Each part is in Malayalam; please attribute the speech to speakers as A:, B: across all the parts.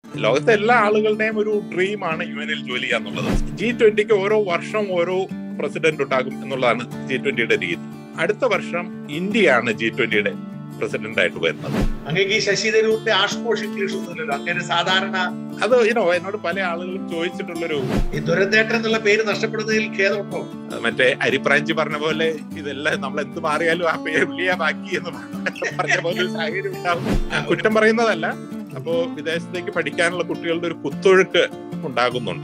A: ലോകത്തെ എല്ലാ ആളുകളുടെയും ഒരു ഡ്രീമാണ് യു എനിൽ ജോലി ചെയ്യാന്നുള്ളത് ജി ട്വന്റിക്ക് ഓരോ വർഷം ഓരോ പ്രസിഡന്റ് ഉണ്ടാകും എന്നുള്ളതാണ് ജി ട്വന്റിയുടെ രീതി അടുത്ത വർഷം ഇന്ത്യയാണ് ജി ട്വന്റിയുടെ പ്രസിഡന്റ് ആയിട്ട് വരുന്നത്
B: അങ്ങേക്ക് ഈ ശശി തരൂരിന്റെ ആഷ്പോഷ് ഇംഗ്ലീഷ് ഒന്നുമില്ലല്ലോ അങ്ങനെ സാധാരണ
A: അത് ഇനോ എന്നോട് പല ആളുകളും ചോദിച്ചിട്ടുള്ളൊരു
B: ഈ ദുരന്തേട്ടൻ എന്നുള്ള പേര് നഷ്ടപ്പെടുന്നതിൽ ഖേദമുണ്ടോ
A: അത് മറ്റേ അരിപ്രാഞ്ചി പറഞ്ഞ പോലെ ഇതെല്ലാം നമ്മൾ എന്ത് മാറിയാലും ആ പേര് വിളിയാ ബാക്കി എന്ന് പറഞ്ഞ പോലെ ഒരു സാഹചര്യം ഉണ്ടാവും ഞാൻ കുറ്റം പറയുന്നതല്ല അപ്പോ വിദേശത്തേക്ക് പഠിക്കാനുള്ള കുട്ടികളുടെ ഒരു കുത്തൊഴുക്ക് ഉണ്ടാകുന്നുണ്ട്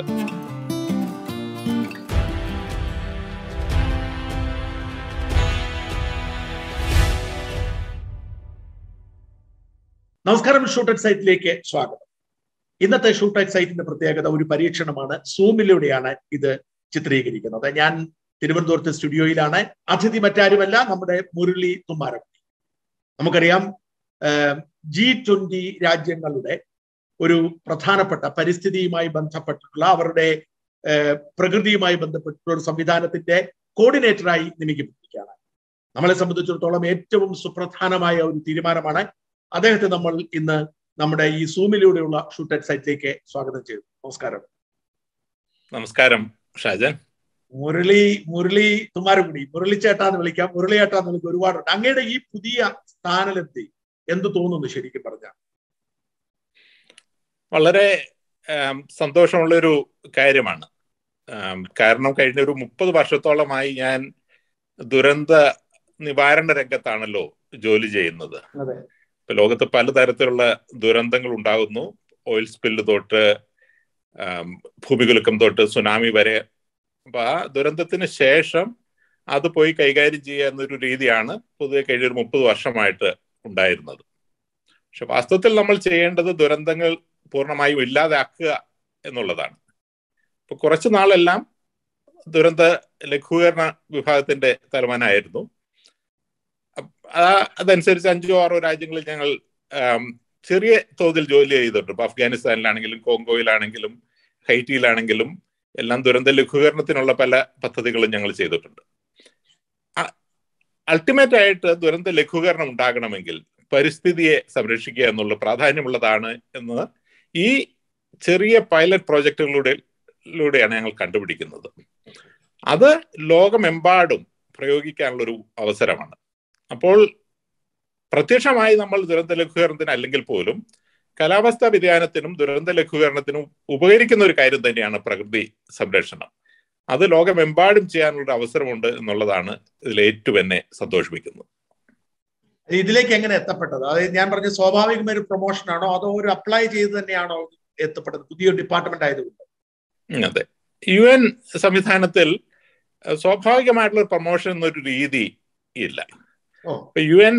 B: നമസ്കാരം ഷൂട്ടഡ് സൈറ്റിലേക്ക് സ്വാഗതം ഇന്നത്തെ ഷൂട്ടഡ് സൈറ്റിന്റെ പ്രത്യേകത ഒരു പരീക്ഷണമാണ് സൂമിലൂടെയാണ് ഇത് ചിത്രീകരിക്കുന്നത് ഞാൻ തിരുവനന്തപുരത്ത് സ്റ്റുഡിയോയിലാണ് അതിഥി മറ്റാരുമല്ല നമ്മുടെ മുരളി തുമ്മാരക്കുട്ടി നമുക്കറിയാം ജി ട്വന്റി രാജ്യങ്ങളുടെ ഒരു പ്രധാനപ്പെട്ട പരിസ്ഥിതിയുമായി ബന്ധപ്പെട്ടിട്ടുള്ള അവരുടെ പ്രകൃതിയുമായി ബന്ധപ്പെട്ടുള്ള ഒരു സംവിധാനത്തിന്റെ കോർഡിനേറ്ററായി നിയമിക്കപ്പെട്ടിരിക്കുകയാണ് നമ്മളെ സംബന്ധിച്ചിടത്തോളം ഏറ്റവും സുപ്രധാനമായ ഒരു തീരുമാനമാണ് അദ്ദേഹത്തെ നമ്മൾ ഇന്ന് നമ്മുടെ ഈ സൂമിലൂടെയുള്ള ഷൂട്ടഡ് സൈറ്റിലേക്ക് സ്വാഗതം ചെയ്തു നമസ്കാരം
A: നമസ്കാരം ഷാജൻ
B: മുരളി മുരളി തുമാരക്കുടി മുരളി ചേട്ടാന്ന് വിളിക്കാം മുരളി ചേട്ടാന്ന് വിളിക്കാം ഒരുപാടുണ്ട് അങ്ങയുടെ ഈ പുതിയ സ്ഥാനലെത്തി എന്ത് തോന്നുന്നു ശരിക്കും പറഞ്ഞ
A: വളരെ സന്തോഷമുള്ള ഒരു കാര്യമാണ് കാരണം കഴിഞ്ഞ ഒരു മുപ്പത് വർഷത്തോളമായി ഞാൻ ദുരന്ത നിവാരണ രംഗത്താണല്ലോ ജോലി ചെയ്യുന്നത്
B: അതെ
A: ഇപ്പൊ ലോകത്ത് പലതരത്തിലുള്ള ദുരന്തങ്ങൾ ഉണ്ടാകുന്നു ഓയിൽ സ്പില്ല് തൊട്ട് ഭൂമികുലുക്കം തൊട്ട് സുനാമി വരെ അപ്പൊ ആ ദുരന്തത്തിന് ശേഷം അത് പോയി കൈകാര്യം ചെയ്യുക എന്നൊരു രീതിയാണ് പൊതുവെ കഴിഞ്ഞ ഒരു മുപ്പത് വർഷമായിട്ട് ഉണ്ടായിരുന്നത് പക്ഷെ വാസ്തവത്തിൽ നമ്മൾ ചെയ്യേണ്ടത് ദുരന്തങ്ങൾ പൂർണ്ണമായും ഇല്ലാതാക്കുക എന്നുള്ളതാണ് ഇപ്പൊ കുറച്ചു നാളെല്ലാം ദുരന്ത ലഘൂകരണ വിഭാഗത്തിന്റെ തലവനായിരുന്നു അതനുസരിച്ച് അഞ്ചോ ആറോ രാജ്യങ്ങളിൽ ഞങ്ങൾ ചെറിയ തോതിൽ ജോലി ചെയ്തിട്ടുണ്ട് ഇപ്പൊ അഫ്ഗാനിസ്ഥാനിലാണെങ്കിലും കോങ്കോയിലാണെങ്കിലും ഹൈറ്റിയിലാണെങ്കിലും എല്ലാം ദുരന്ത ലഘൂകരണത്തിനുള്ള പല പദ്ധതികളും ഞങ്ങൾ ചെയ്തിട്ടുണ്ട് അൾട്ടിമേറ്റ് ആയിട്ട് ദുരന്ത ലഘൂകരണം ഉണ്ടാകണമെങ്കിൽ പരിസ്ഥിതിയെ സംരക്ഷിക്കുക എന്നുള്ള പ്രാധാന്യമുള്ളതാണ് എന്ന് ഈ ചെറിയ പൈലറ്റ് പ്രോജക്റ്റുകളിലൂടെ ലൂടെയാണ് ഞങ്ങൾ കണ്ടുപിടിക്കുന്നത് അത് ലോകമെമ്പാടും പ്രയോഗിക്കാനുള്ള ഒരു അവസരമാണ് അപ്പോൾ പ്രത്യക്ഷമായി നമ്മൾ ദുരന്ത ലഘൂകരണത്തിന് അല്ലെങ്കിൽ പോലും കാലാവസ്ഥാ വ്യതിയാനത്തിനും ദുരന്ത ലഘൂകരണത്തിനും ഉപകരിക്കുന്ന ഒരു കാര്യം തന്നെയാണ് പ്രകൃതി സംരക്ഷണം അത് ലോകമെമ്പാടും ചെയ്യാനുള്ള അവസരമുണ്ട് എന്നുള്ളതാണ് ഇതിൽ ഏറ്റവും എന്നെ സന്തോഷിപ്പിക്കുന്നത്
B: ഇതിലേക്ക് എങ്ങനെ എത്തപ്പെട്ടത് അതായത് ഞാൻ പറഞ്ഞ സ്വാഭാവികമായ ഒരു പ്രൊമോഷൻ ആണോ അതോ ഒരു അപ്ലൈ ചെയ്ത് തന്നെയാണോ എത്തപ്പെട്ടത് പുതിയൊരു ഡിപ്പാർട്ട്മെന്റ് ആയതുകൊണ്ട്
A: അതെ യു എൻ സംവിധാനത്തിൽ സ്വാഭാവികമായിട്ടുള്ള ഒരു പ്രൊമോഷൻ എന്നൊരു രീതി ഇല്ല യു എൻ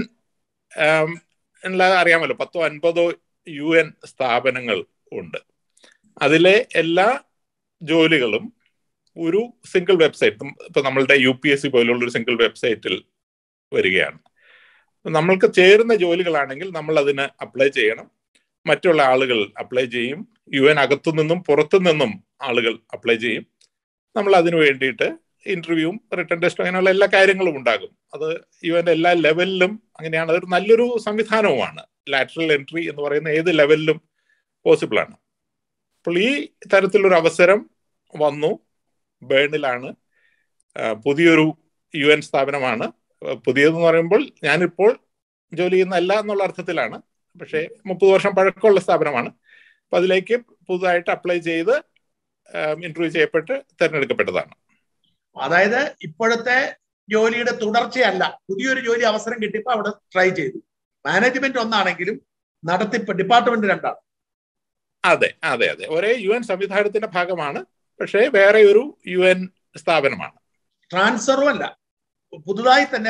A: അറിയാമല്ലോ പത്തോ അൻപതോ യു എൻ സ്ഥാപനങ്ങൾ ഉണ്ട് അതിലെ എല്ലാ ജോലികളും ഒരു സിംഗിൾ വെബ്സൈറ്റ് ഇപ്പൊ നമ്മളുടെ യു പി എസ് സി പോലുള്ള ഒരു സിംഗിൾ വെബ്സൈറ്റിൽ വരികയാണ് നമ്മൾക്ക് ചേരുന്ന ജോലികളാണെങ്കിൽ നമ്മൾ അതിന് അപ്ലൈ ചെയ്യണം മറ്റുള്ള ആളുകൾ അപ്ലൈ ചെയ്യും യു എൻ അകത്തു നിന്നും പുറത്തു നിന്നും ആളുകൾ അപ്ലൈ ചെയ്യും നമ്മൾ അതിനു വേണ്ടിയിട്ട് ഇന്റർവ്യൂവും റിട്ടേൺ ടെസ്റ്റും അങ്ങനെയുള്ള എല്ലാ കാര്യങ്ങളും ഉണ്ടാകും അത് യു എൻ്റെ എല്ലാ ലെവലിലും അങ്ങനെയാണ് അതൊരു നല്ലൊരു സംവിധാനവുമാണ് ലാറ്ററൽ എൻട്രി എന്ന് പറയുന്ന ഏത് ലെവലിലും പോസിബിൾ ആണ് അപ്പോൾ ഈ തരത്തിലൊരു അവസരം വന്നു ബേണിലാണ് പുതിയൊരു യു എൻ സ്ഥാപനമാണ് പുതിയതെന്ന് പറയുമ്പോൾ ഞാനിപ്പോൾ ജോലി ചെയ്യുന്നതല്ല എന്നുള്ള അർത്ഥത്തിലാണ് പക്ഷേ മുപ്പത് വർഷം പഴക്കമുള്ള സ്ഥാപനമാണ് അപ്പൊ അതിലേക്ക് പുതുതായിട്ട് അപ്ലൈ ചെയ്ത് ഇന്റർവ്യൂ ചെയ്യപ്പെട്ട് തിരഞ്ഞെടുക്കപ്പെട്ടതാണ്
B: അതായത് ഇപ്പോഴത്തെ ജോലിയുടെ തുടർച്ചയല്ല പുതിയൊരു ജോലി അവസരം കിട്ടിയപ്പോൾ അവിടെ ട്രൈ ചെയ്തു മാനേജ്മെന്റ് ഒന്നാണെങ്കിലും നടത്തിപ്പ് ഡിപ്പാർട്ട്മെന്റ് രണ്ടാണ്
A: അതെ അതെ അതെ ഒരേ യു എൻ സംവിധാനത്തിന്റെ ഭാഗമാണ് പക്ഷേ വേറെ ഒരു യു എൻ സ്ഥാപനമാണ്
B: ട്രാൻസ്ഫറും അല്ല പുതുതായി തന്നെ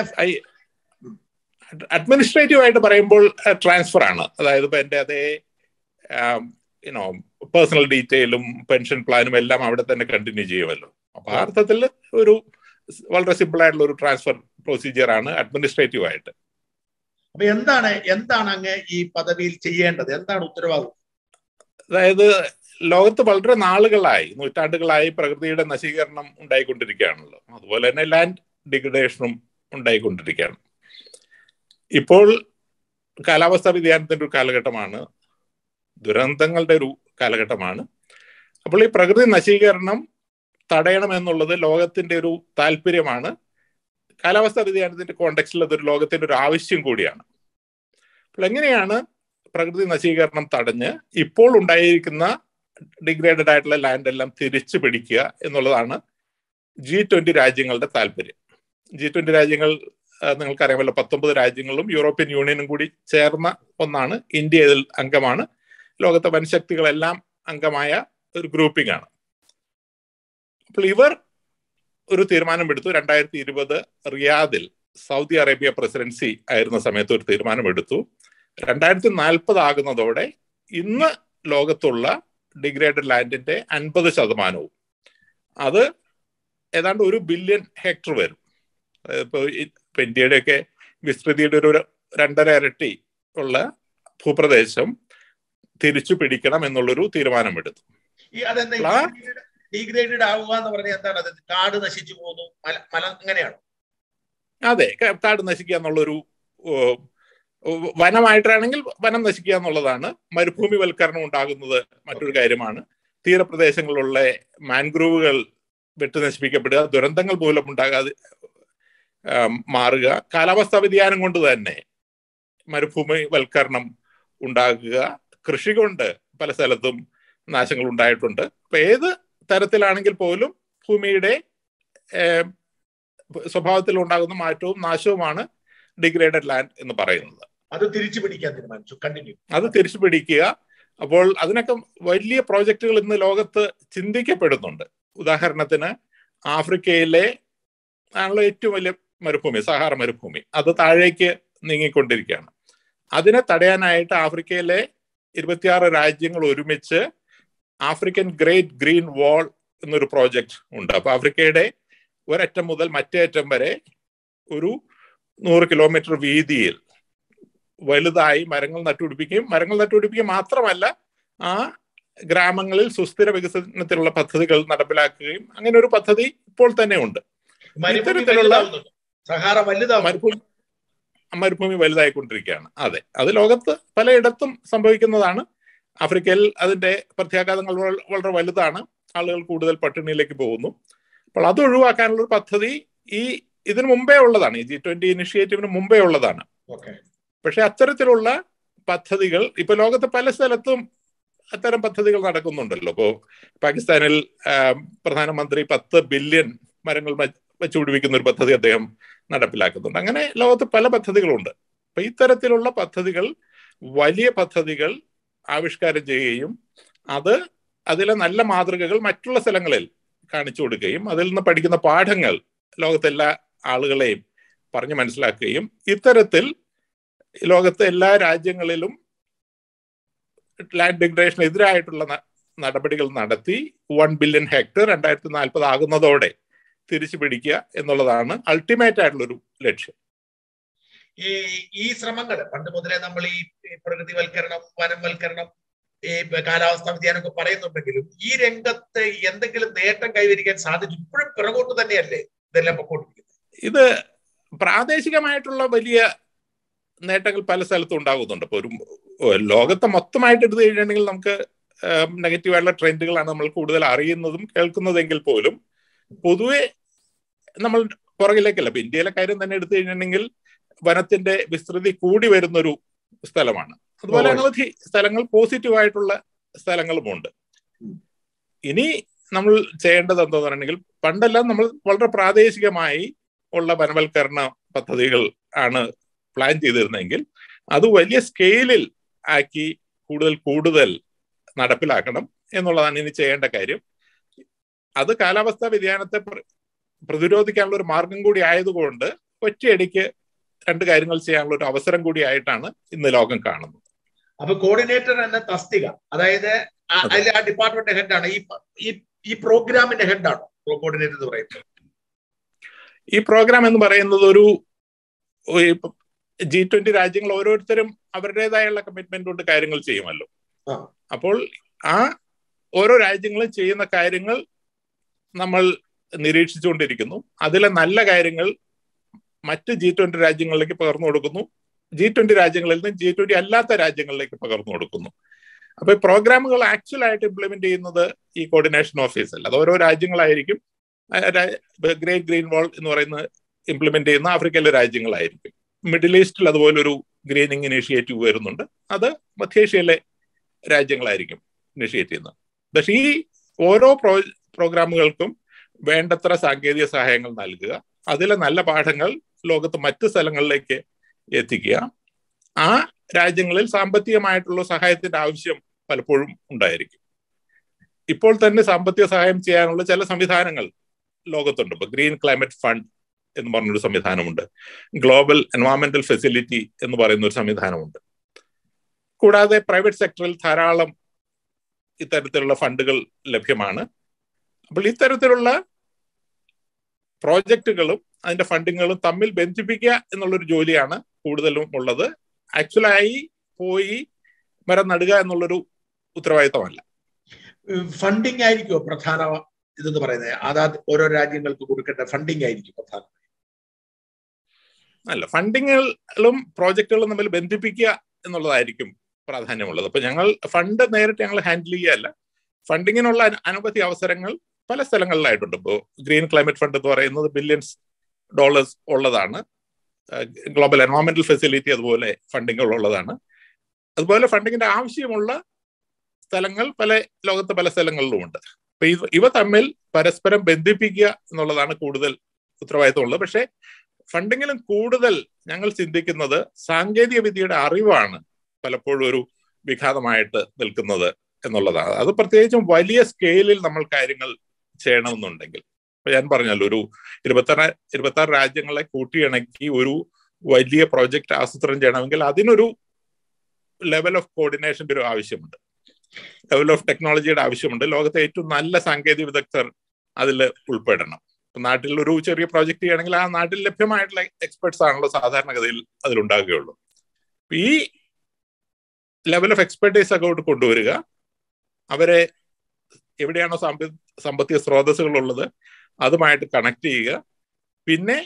A: അഡ്മിനിസ്ട്രേറ്റീവ് ആയിട്ട് പറയുമ്പോൾ ട്രാൻസ്ഫർ ആണ് അതായത് ഇപ്പൊ എന്റെ അതേ യുനോ പേഴ്സണൽ ഡീറ്റെയിലും പെൻഷൻ പ്ലാനും എല്ലാം അവിടെ തന്നെ കണ്ടിന്യൂ ചെയ്യുമല്ലോ അപ്പൊ ആ അർത്ഥത്തിൽ ഒരു വളരെ സിമ്പിൾ ആയിട്ടുള്ള ഒരു ട്രാൻസ്ഫർ പ്രൊസീജിയർ ആണ് അഡ്മിനിസ്ട്രേറ്റീവ് ആയിട്ട്
B: അപ്പൊ എന്താണ് എന്താണ് അങ്ങ് ഈ പദവിയിൽ ചെയ്യേണ്ടത് എന്താണ് ഉത്തരവാദിത്വം
A: അതായത് ലോകത്ത് വളരെ നാളുകളായി നൂറ്റാണ്ടുകളായി പ്രകൃതിയുടെ നശീകരണം ഉണ്ടായിക്കൊണ്ടിരിക്കുകയാണല്ലോ അതുപോലെ തന്നെ ലാൻഡ് ഡിഗ്രഡേഷനും ഉണ്ടായിക്കൊണ്ടിരിക്കുകയാണ് ഇപ്പോൾ കാലാവസ്ഥാ വ്യതിയാനത്തിന്റെ ഒരു കാലഘട്ടമാണ് ദുരന്തങ്ങളുടെ ഒരു കാലഘട്ടമാണ് അപ്പോൾ ഈ പ്രകൃതി നശീകരണം തടയണം എന്നുള്ളത് ലോകത്തിന്റെ ഒരു താല്പര്യമാണ് കാലാവസ്ഥാ വ്യതിയാനത്തിന്റെ കോണ്ടെക്സ്റ്റിൽ അതൊരു ലോകത്തിന്റെ ഒരു ആവശ്യം കൂടിയാണ് അപ്പോൾ എങ്ങനെയാണ് പ്രകൃതി നശീകരണം തടഞ്ഞ് ഇപ്പോൾ ഉണ്ടായിരിക്കുന്ന ഡിഗ്രേഡഡ് ആയിട്ടുള്ള ലാൻഡ് എല്ലാം തിരിച്ചു പിടിക്കുക എന്നുള്ളതാണ് ജി ട്വന്റി രാജ്യങ്ങളുടെ താല്പര്യം ജി ട്വന്റി രാജ്യങ്ങൾ നിങ്ങൾക്കറിയാമല്ലോ പത്തൊമ്പത് രാജ്യങ്ങളും യൂറോപ്യൻ യൂണിയനും കൂടി ചേർന്ന ഒന്നാണ് ഇന്ത്യ ഇതിൽ അംഗമാണ് ലോകത്തെ വൻശക്തികളെല്ലാം അംഗമായ ഒരു ഗ്രൂപ്പിംഗ് ആണ് അപ്പോൾ ഇവർ ഒരു തീരുമാനമെടുത്തു രണ്ടായിരത്തി ഇരുപത് റിയാദിൽ സൗദി അറേബ്യ പ്രസിഡൻസി ആയിരുന്ന സമയത്ത് ഒരു തീരുമാനമെടുത്തു രണ്ടായിരത്തി നാൽപ്പത് ആകുന്നതോടെ ഇന്ന് ലോകത്തുള്ള ഡിഗ്രേഡഡ് ലാൻഡിന്റെ അൻപത് ശതമാനവും അത് ഏതാണ്ട് ഒരു ബില്യൺ ഹെക്ടർ വരും ഇപ്പോൾ ഇപ്പൊ ഇന്ത്യയുടെയൊക്കെ വിസ്തൃതിയുടെ ഒരു രണ്ടര ഇരട്ടി ഉള്ള ഭൂപ്രദേശം തിരിച്ചു പിടിക്കണം എന്നുള്ളൊരു തീരുമാനമെടുത്തു
B: ഈ അതെന്താ ഡീഗ്രേഡഡ് ആവുക എന്ന് പറഞ്ഞാൽ എന്താണ് അത് കാട് നശിച്ചു പോകുന്നു മല മല അങ്ങനെയാണോ
A: അതെ കാട് നശിക്കുക എന്നുള്ളൊരു വനമായിട്ടാണെങ്കിൽ വനം നശിക്കുക എന്നുള്ളതാണ് മരുഭൂമിവൽക്കരണം ഉണ്ടാകുന്നത് മറ്റൊരു കാര്യമാണ് തീരപ്രദേശങ്ങളിലുള്ള മാൻഗ്രൂവുകൾ വെട്ടി നശിപ്പിക്കപ്പെടുക ദുരന്തങ്ങൾ മൂലം ഉണ്ടാകാതെ മാറുക കാലാവസ്ഥാ വ്യതിയാനം കൊണ്ട് തന്നെ മരുഭൂമിവൽക്കരണം ഉണ്ടാകുക കൃഷി കൊണ്ട് പല സ്ഥലത്തും നാശങ്ങൾ ഉണ്ടായിട്ടുണ്ട് അപ്പൊ ഏത് തരത്തിലാണെങ്കിൽ പോലും ഭൂമിയുടെ സ്വഭാവത്തിൽ ഉണ്ടാകുന്ന മാറ്റവും നാശവുമാണ് ഡിഗ്രേഡഡ് ലാൻഡ് എന്ന് പറയുന്നത്
B: അത് തിരിച്ചു പിടിക്കാൻ തീരുമാനിച്ചു കണ്ടിന്യൂ
A: അത് തിരിച്ചു പിടിക്കുക അപ്പോൾ അതിനൊക്കെ വലിയ പ്രോജക്റ്റുകൾ ഇന്ന് ലോകത്ത് ചിന്തിക്കപ്പെടുന്നുണ്ട് ഉദാഹരണത്തിന് ആഫ്രിക്കയിലെ ആണല്ലോ ഏറ്റവും വലിയ മരുഭൂമി സഹാറ മരുഭൂമി അത് താഴേക്ക് നീങ്ങിക്കൊണ്ടിരിക്കുകയാണ് അതിനെ തടയാനായിട്ട് ആഫ്രിക്കയിലെ ഇരുപത്തിയാറ് രാജ്യങ്ങൾ ഒരുമിച്ച് ആഫ്രിക്കൻ ഗ്രേറ്റ് ഗ്രീൻ വാൾ എന്നൊരു പ്രോജക്റ്റ് ഉണ്ട് അപ്പൊ ആഫ്രിക്കയുടെ ഒരറ്റം മുതൽ മറ്റേ അറ്റം വരെ ഒരു നൂറ് കിലോമീറ്റർ വീതിയിൽ വലുതായി മരങ്ങൾ നട്ടുപിടിപ്പിക്കുകയും മരങ്ങൾ നട്ടുപിടിപ്പിക്കുക മാത്രമല്ല ആ ഗ്രാമങ്ങളിൽ സുസ്ഥിര വികസനത്തിലുള്ള പദ്ധതികൾ നടപ്പിലാക്കുകയും അങ്ങനെ ഒരു പദ്ധതി ഇപ്പോൾ തന്നെ ഉണ്ട് ഇത്തരത്തിലുള്ള
B: സഹാറ വലുതാവും
A: മരുഭൂമി മരുഭൂമി വലുതായിക്കൊണ്ടിരിക്കുകയാണ് അതെ അത് ലോകത്ത് പലയിടത്തും സംഭവിക്കുന്നതാണ് ആഫ്രിക്കയിൽ അതിന്റെ പ്രത്യാഘാതങ്ങൾ വളരെ വലുതാണ് ആളുകൾ കൂടുതൽ പട്ടിണിയിലേക്ക് പോകുന്നു അപ്പോൾ അത് ഒഴിവാക്കാനുള്ള ഒരു പദ്ധതി ഈ ഇതിനു മുമ്പേ ഉള്ളതാണ് ഈ ജി ട്വന്റി ഇനിഷ്യേറ്റീവിന് മുമ്പേ ഉള്ളതാണ് പക്ഷെ അത്തരത്തിലുള്ള പദ്ധതികൾ ഇപ്പൊ ലോകത്ത് പല സ്ഥലത്തും അത്തരം പദ്ധതികൾ നടക്കുന്നുണ്ടല്ലോ ഇപ്പോ പാകിസ്ഥാനിൽ പ്രധാനമന്ത്രി പത്ത് ബില്യൺ മരങ്ങൾ വെച്ചുപിടിപ്പിക്കുന്ന ഒരു പദ്ധതി അദ്ദേഹം നടപ്പിലാക്കുന്നുണ്ട് അങ്ങനെ ലോകത്ത് പല പദ്ധതികളുണ്ട് അപ്പൊ ഇത്തരത്തിലുള്ള പദ്ധതികൾ വലിയ പദ്ധതികൾ ആവിഷ്കാരം ചെയ്യുകയും അത് അതിലെ നല്ല മാതൃകകൾ മറ്റുള്ള സ്ഥലങ്ങളിൽ കാണിച്ചു കൊടുക്കുകയും അതിൽ നിന്ന് പഠിക്കുന്ന പാഠങ്ങൾ ലോകത്തെല്ലാ ആളുകളെയും പറഞ്ഞു മനസ്സിലാക്കുകയും ഇത്തരത്തിൽ ലോകത്തെ എല്ലാ രാജ്യങ്ങളിലും ലാൻഡ് ഡിഗ്രേഷൻ എതിരായിട്ടുള്ള നടപടികൾ നടത്തി വൺ ബില്യൺ ഹെക്ടർ രണ്ടായിരത്തി നാൽപ്പത് ആകുന്നതോടെ തിരിച്ചു പിടിക്കുക എന്നുള്ളതാണ് അൾട്ടിമേറ്റ് ആയിട്ടുള്ളൊരു ലക്ഷ്യം
B: ഈ ഈ ശ്രമങ്ങൾ പണ്ട് മുതലേ നമ്മൾ ഈ പ്രകൃതിവൽക്കരണം വനംവൽക്കരണം ഈ കാലാവസ്ഥാ വ്യതിയാനം ഒക്കെ പറയുന്നുണ്ടെങ്കിലും ഈ രംഗത്ത് എന്തെങ്കിലും നേട്ടം കൈവരിക്കാൻ സാധിച്ചു ഇപ്പോഴും പിറകോട്ട് തന്നെയല്ലേ ഇതെല്ലാം പൊക്കോണ്ടിരിക്കുന്നത്
A: ഇത് പ്രാദേശികമായിട്ടുള്ള വലിയ നേട്ടങ്ങൾ പല സ്ഥലത്തും ഉണ്ടാകുന്നുണ്ട് ഇപ്പൊ ഒരു ലോകത്തെ മൊത്തമായിട്ട് എടുത്തു കഴിഞ്ഞിട്ടുണ്ടെങ്കിൽ നമുക്ക് നെഗറ്റീവായിട്ടുള്ള ട്രെൻഡുകളാണ് നമ്മൾ കൂടുതൽ അറിയുന്നതും കേൾക്കുന്നതെങ്കിൽ പോലും പൊതുവെ നമ്മൾ പുറകിലേക്കല്ല ഇപ്പൊ ഇന്ത്യയിലെ കാര്യം തന്നെ എടുത്തു കഴിഞ്ഞിട്ടുണ്ടെങ്കിൽ വനത്തിന്റെ വിസ്തൃതി കൂടി വരുന്നൊരു സ്ഥലമാണ് അതുപോലെ അനവധി സ്ഥലങ്ങൾ പോസിറ്റീവ് ആയിട്ടുള്ള സ്ഥലങ്ങളുമുണ്ട് ഇനി നമ്മൾ ചെയ്യേണ്ടത് എന്താന്ന് പറഞ്ഞിട്ടുണ്ടെങ്കിൽ പണ്ടെല്ലാം നമ്മൾ വളരെ പ്രാദേശികമായി ഉള്ള വനവൽക്കരണ പദ്ധതികൾ ആണ് പ്ലാൻ ചെയ്തിരുന്നെങ്കിൽ അത് വലിയ സ്കെയിലിൽ ആക്കി കൂടുതൽ കൂടുതൽ നടപ്പിലാക്കണം എന്നുള്ളതാണ് ഇനി ചെയ്യേണ്ട കാര്യം അത് കാലാവസ്ഥാ വ്യതിയാനത്തെ പ്രതിരോധിക്കാനുള്ള ഒരു മാർഗം കൂടി ആയതുകൊണ്ട് ഒറ്റയടിക്ക് രണ്ട് കാര്യങ്ങൾ ചെയ്യാനുള്ള ഒരു അവസരം കൂടി ആയിട്ടാണ് ഇന്ന് ലോകം കാണുന്നത്
B: അപ്പൊ കോർഡിനേറ്റർ എന്ന തസ്തിക അതായത് അതിലെ ആ ഡിപ്പാർട്ട്മെന്റ് ഹെഡാണ് ഈ ഈ പ്രോഗ്രാമിന്റെ ഹെഡാണോ കോർഡിനേറ്റർ എന്ന് പറയുന്നത്
A: ഈ പ്രോഗ്രാം എന്ന് പറയുന്നത് ഒരു ജി ട്വന്റി രാജ്യങ്ങൾ ഓരോരുത്തരും അവരുടേതായുള്ള കമ്മിറ്റ്മെന്റ് കൊണ്ട് കാര്യങ്ങൾ ചെയ്യുമല്ലോ അപ്പോൾ ആ ഓരോ രാജ്യങ്ങളും ചെയ്യുന്ന കാര്യങ്ങൾ നമ്മൾ നിരീക്ഷിച്ചുകൊണ്ടിരിക്കുന്നു അതിലെ നല്ല കാര്യങ്ങൾ മറ്റ് ജി ട്വന്റി രാജ്യങ്ങളിലേക്ക് പകർന്നു കൊടുക്കുന്നു ജി ട്വന്റി രാജ്യങ്ങളിൽ നിന്ന് ജി ട്വന്റി അല്ലാത്ത രാജ്യങ്ങളിലേക്ക് പകർന്നു കൊടുക്കുന്നു അപ്പൊ ഈ പ്രോഗ്രാമുകൾ ആക്ച്വൽ ആയിട്ട് ഇംപ്ലിമെന്റ് ചെയ്യുന്നത് ഈ കോർഡിനേഷൻ ഓഫീസിൽ അത് ഓരോ രാജ്യങ്ങളായിരിക്കും ഗ്രേറ്റ് ഗ്രീൻ വാൾ എന്ന് പറയുന്ന ഇംപ്ലിമെന്റ് ചെയ്യുന്ന ആഫ്രിക്കയിലെ രാജ്യങ്ങളായിരിക്കും മിഡിൽ ഈസ്റ്റിൽ അതുപോലെ ഒരു ഗ്രീനിങ് ഇനീഷ്യേറ്റീവ് വരുന്നുണ്ട് അത് മധ്യേഷ്യയിലെ രാജ്യങ്ങളായിരിക്കും ഇനിഷ്യേറ്റ് ചെയ്യുന്നത് പക്ഷേ ഈ ഓരോ പ്രോ പ്രോഗ്രാമുകൾക്കും വേണ്ടത്ര സാങ്കേതിക സഹായങ്ങൾ നൽകുക അതിലെ നല്ല പാഠങ്ങൾ ലോകത്ത് മറ്റ് സ്ഥലങ്ങളിലേക്ക് എത്തിക്കുക ആ രാജ്യങ്ങളിൽ സാമ്പത്തികമായിട്ടുള്ള സഹായത്തിന്റെ ആവശ്യം പലപ്പോഴും ഉണ്ടായിരിക്കും ഇപ്പോൾ തന്നെ സാമ്പത്തിക സഹായം ചെയ്യാനുള്ള ചില സംവിധാനങ്ങൾ ലോകത്തുണ്ട് ഇപ്പൊ ഗ്രീൻ ക്ലൈമറ്റ് ഫണ്ട് എന്ന് പറഞ്ഞൊരു സംവിധാനമുണ്ട് ഗ്ലോബൽ എൻവയോൺമെന്റൽ ഫെസിലിറ്റി എന്ന് പറയുന്ന ഒരു സംവിധാനമുണ്ട് കൂടാതെ പ്രൈവറ്റ് സെക്ടറിൽ ധാരാളം ഇത്തരത്തിലുള്ള ഫണ്ടുകൾ ലഭ്യമാണ് അപ്പോൾ ഇത്തരത്തിലുള്ള പ്രോജക്റ്റുകളും അതിന്റെ ഫണ്ടിങ്ങുകളും തമ്മിൽ ബന്ധിപ്പിക്കുക എന്നുള്ളൊരു ജോലിയാണ് കൂടുതലും ഉള്ളത് ആക്ച്വലായി പോയി മരം നടുക എന്നുള്ളൊരു ഉത്തരവാദിത്തമല്ല
B: ഫണ്ടിങ് ആയിരിക്കുമോ പ്രധാന ഇതെന്ന് പറയുന്നത് അതാത് ഓരോ രാജ്യങ്ങൾക്ക് കൊടുക്കേണ്ട ഫണ്ടിങ് ആയിരിക്കും പ്രധാനം
A: അല്ല ഫണ്ടിങ്ങുകളും പ്രോജക്റ്റുകളും തമ്മിൽ ബന്ധിപ്പിക്കുക എന്നുള്ളതായിരിക്കും പ്രാധാന്യമുള്ളത് അപ്പൊ ഞങ്ങൾ ഫണ്ട് നേരിട്ട് ഞങ്ങൾ ഹാൻഡിൽ ചെയ്യുകയല്ല ഫണ്ടിങ്ങിനുള്ള അനവധി അവസരങ്ങൾ പല സ്ഥലങ്ങളിലായിട്ടുണ്ട് ഇപ്പോൾ ഗ്രീൻ ക്ലൈമറ്റ് ഫണ്ട് എന്ന് പറയുന്നത് ബില്യൺസ് ഡോളേഴ്സ് ഉള്ളതാണ് ഗ്ലോബൽ എൻവയോൺമെന്റൽ ഫെസിലിറ്റി അതുപോലെ ഫണ്ടിങ്ങുകൾ ഉള്ളതാണ് അതുപോലെ ഫണ്ടിങ്ങിന്റെ ആവശ്യമുള്ള സ്ഥലങ്ങൾ പല ലോകത്ത് പല സ്ഥലങ്ങളിലുമുണ്ട് അപ്പൊ ഇവ തമ്മിൽ പരസ്പരം ബന്ധിപ്പിക്കുക എന്നുള്ളതാണ് കൂടുതൽ ഉത്തരവാദിത്തമുള്ളത് പക്ഷേ ഫണ്ടിങ്ങിലും കൂടുതൽ ഞങ്ങൾ ചിന്തിക്കുന്നത് സാങ്കേതിക വിദ്യയുടെ അറിവാണ് പലപ്പോഴും ഒരു വിഘാതമായിട്ട് നിൽക്കുന്നത് എന്നുള്ളതാണ് അത് പ്രത്യേകിച്ചും വലിയ സ്കെയിലിൽ നമ്മൾ കാര്യങ്ങൾ ചെയ്യണമെന്നുണ്ടെങ്കിൽ ഇപ്പൊ ഞാൻ പറഞ്ഞല്ലോ ഒരു ഇരുപത്താറ് ഇരുപത്തി ആറ് രാജ്യങ്ങളെ കൂട്ടിയിണക്കി ഒരു വലിയ പ്രോജക്റ്റ് ആസൂത്രണം ചെയ്യണമെങ്കിൽ അതിനൊരു ലെവൽ ഓഫ് കോർഡിനേഷന്റെ ഒരു ആവശ്യമുണ്ട് ലെവൽ ഓഫ് ടെക്നോളജിയുടെ ആവശ്യമുണ്ട് ലോകത്തെ ഏറ്റവും നല്ല സാങ്കേതിക വിദഗ്ധർ അതിൽ ഉൾപ്പെടണം നാട്ടിൽ ഒരു ചെറിയ പ്രോജക്റ്റ് ചെയ്യണമെങ്കിൽ ആ നാട്ടിൽ ലഭ്യമായിട്ടുള്ള എക്സ്പെർട്സ് ആണല്ലോ സാധാരണഗതിയിൽ അതിലുണ്ടാകുകയുള്ളൂ ഈ ലെവൽ ഓഫ് എക്സ്പെർട്ടൈസ് അങ്ങോട്ട് കൊണ്ടുവരിക അവരെ എവിടെയാണോ സാമ്പ സാമ്പത്തിക സ്രോതസ്സുകൾ ഉള്ളത് അതുമായിട്ട് കണക്ട് ചെയ്യുക പിന്നെ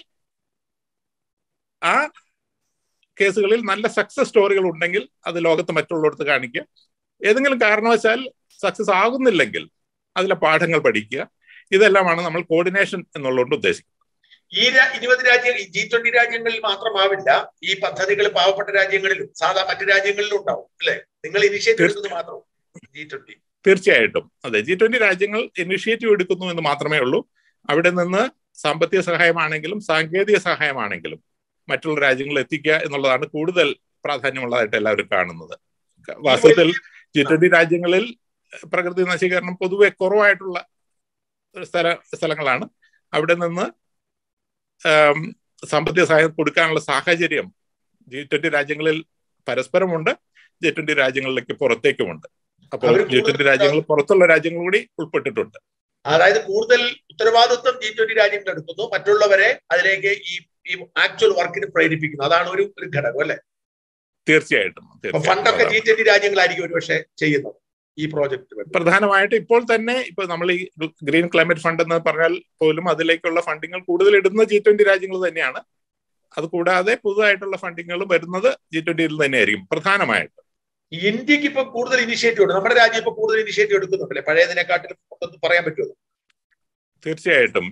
A: ആ കേസുകളിൽ നല്ല സക്സസ് സ്റ്റോറികൾ ഉണ്ടെങ്കിൽ അത് ലോകത്ത് മറ്റുള്ളവർക്ക് കാണിക്കുക ഏതെങ്കിലും കാരണവശാൽ സക്സസ് ആകുന്നില്ലെങ്കിൽ അതിലെ പാഠങ്ങൾ പഠിക്കുക ഇതെല്ലാമാണ് നമ്മൾ കോർഡിനേഷൻ എന്നുള്ളതുകൊണ്ട് ഉദ്ദേശിക്കുന്നത്
B: ഈ ഇരുപത് രാജ്യ ജി ട്വന്റി രാജ്യങ്ങളിൽ മാത്രമാവില്ല ഈ പദ്ധതികൾ പാവപ്പെട്ട രാജ്യങ്ങളിലും സാധാ മറ്റു രാജ്യങ്ങളിലും ഉണ്ടാവും അല്ലെ നിങ്ങൾ ഇനിഷ്യേറ്റീവ് എടുക്കുന്നത് മാത്രം ജി ട്വന്റി
A: തീർച്ചയായിട്ടും അതെ ജി ട്വന്റി രാജ്യങ്ങൾ ഇനിഷ്യേറ്റീവ് എടുക്കുന്നു എന്ന് മാത്രമേ ഉള്ളൂ അവിടെ നിന്ന് സാമ്പത്തിക സഹായമാണെങ്കിലും സാങ്കേതിക സഹായമാണെങ്കിലും മറ്റുള്ള രാജ്യങ്ങളിൽ എത്തിക്കുക എന്നുള്ളതാണ് കൂടുതൽ പ്രാധാന്യമുള്ളതായിട്ട് എല്ലാവരും കാണുന്നത് വാസ്തവത്തിൽ ജി ട്വന്റി രാജ്യങ്ങളിൽ പ്രകൃതി നശീകരണം പൊതുവെ കുറവായിട്ടുള്ള സ്ഥല സ്ഥലങ്ങളാണ് അവിടെ നിന്ന് സാമ്പത്തിക സഹായം കൊടുക്കാനുള്ള സാഹചര്യം ജി ട്വന്റി രാജ്യങ്ങളിൽ പരസ്പരമുണ്ട് ജി ട്വന്റി രാജ്യങ്ങളിലേക്ക് പുറത്തേക്കുമുണ്ട് അപ്പോൾ ജി ട്വന്റി രാജ്യങ്ങൾ പുറത്തുള്ള രാജ്യങ്ങൾ കൂടി ഉൾപ്പെട്ടിട്ടുണ്ട്
B: അതായത് കൂടുതൽ ഉത്തരവാദിത്വം ജി ട്വന്റി രാജ്യങ്ങൾ എടുക്കുന്നു മറ്റുള്ളവരെ അതിലേക്ക് ഈ ഈ ആക്ച്വൽ വർക്കിന് പ്രേരിപ്പിക്കുന്നു അതാണ് ഒരു ഒരു ഘടകം അല്ലെ
A: തീർച്ചയായിട്ടും
B: ഫണ്ടൊക്കെ ജി ട്വന്റി രാജ്യങ്ങളായിരിക്കും ഒരുപക്ഷെ ചെയ്യുന്നത് ഈ പ്രോജക്റ്റ്
A: പ്രധാനമായിട്ട് ഇപ്പോൾ തന്നെ ഇപ്പൊ നമ്മൾ ഈ ഗ്രീൻ ക്ലൈമറ്റ് ഫണ്ട് എന്ന് പറഞ്ഞാൽ പോലും അതിലേക്കുള്ള ഫണ്ടിങ്ങൾ കൂടുതൽ ഇടുന്ന ജി ട്വന്റി രാജ്യങ്ങൾ തന്നെയാണ് അത് കൂടാതെ പുതുതായിട്ടുള്ള ഫണ്ടിങ്ങുകൾ വരുന്നത് ജി ട്വന്റിയിൽ തന്നെയായിരിക്കും പ്രധാനമായിട്ട്
B: ഇന്ത്യക്ക് ഇപ്പൊ കൂടുതൽ ഇനിഷ്യേറ്റീവ് ഉണ്ട് നമ്മുടെ രാജ്യം ഇപ്പൊ കൂടുതൽ ഇനിഷ്യേറ്റീവ് എടുക്കുന്നുണ്ടല്ലേ പഴയതിനെക്കാട്ടിലും ഒന്ന് പറയാൻ പറ്റുമോ
A: തീർച്ചയായിട്ടും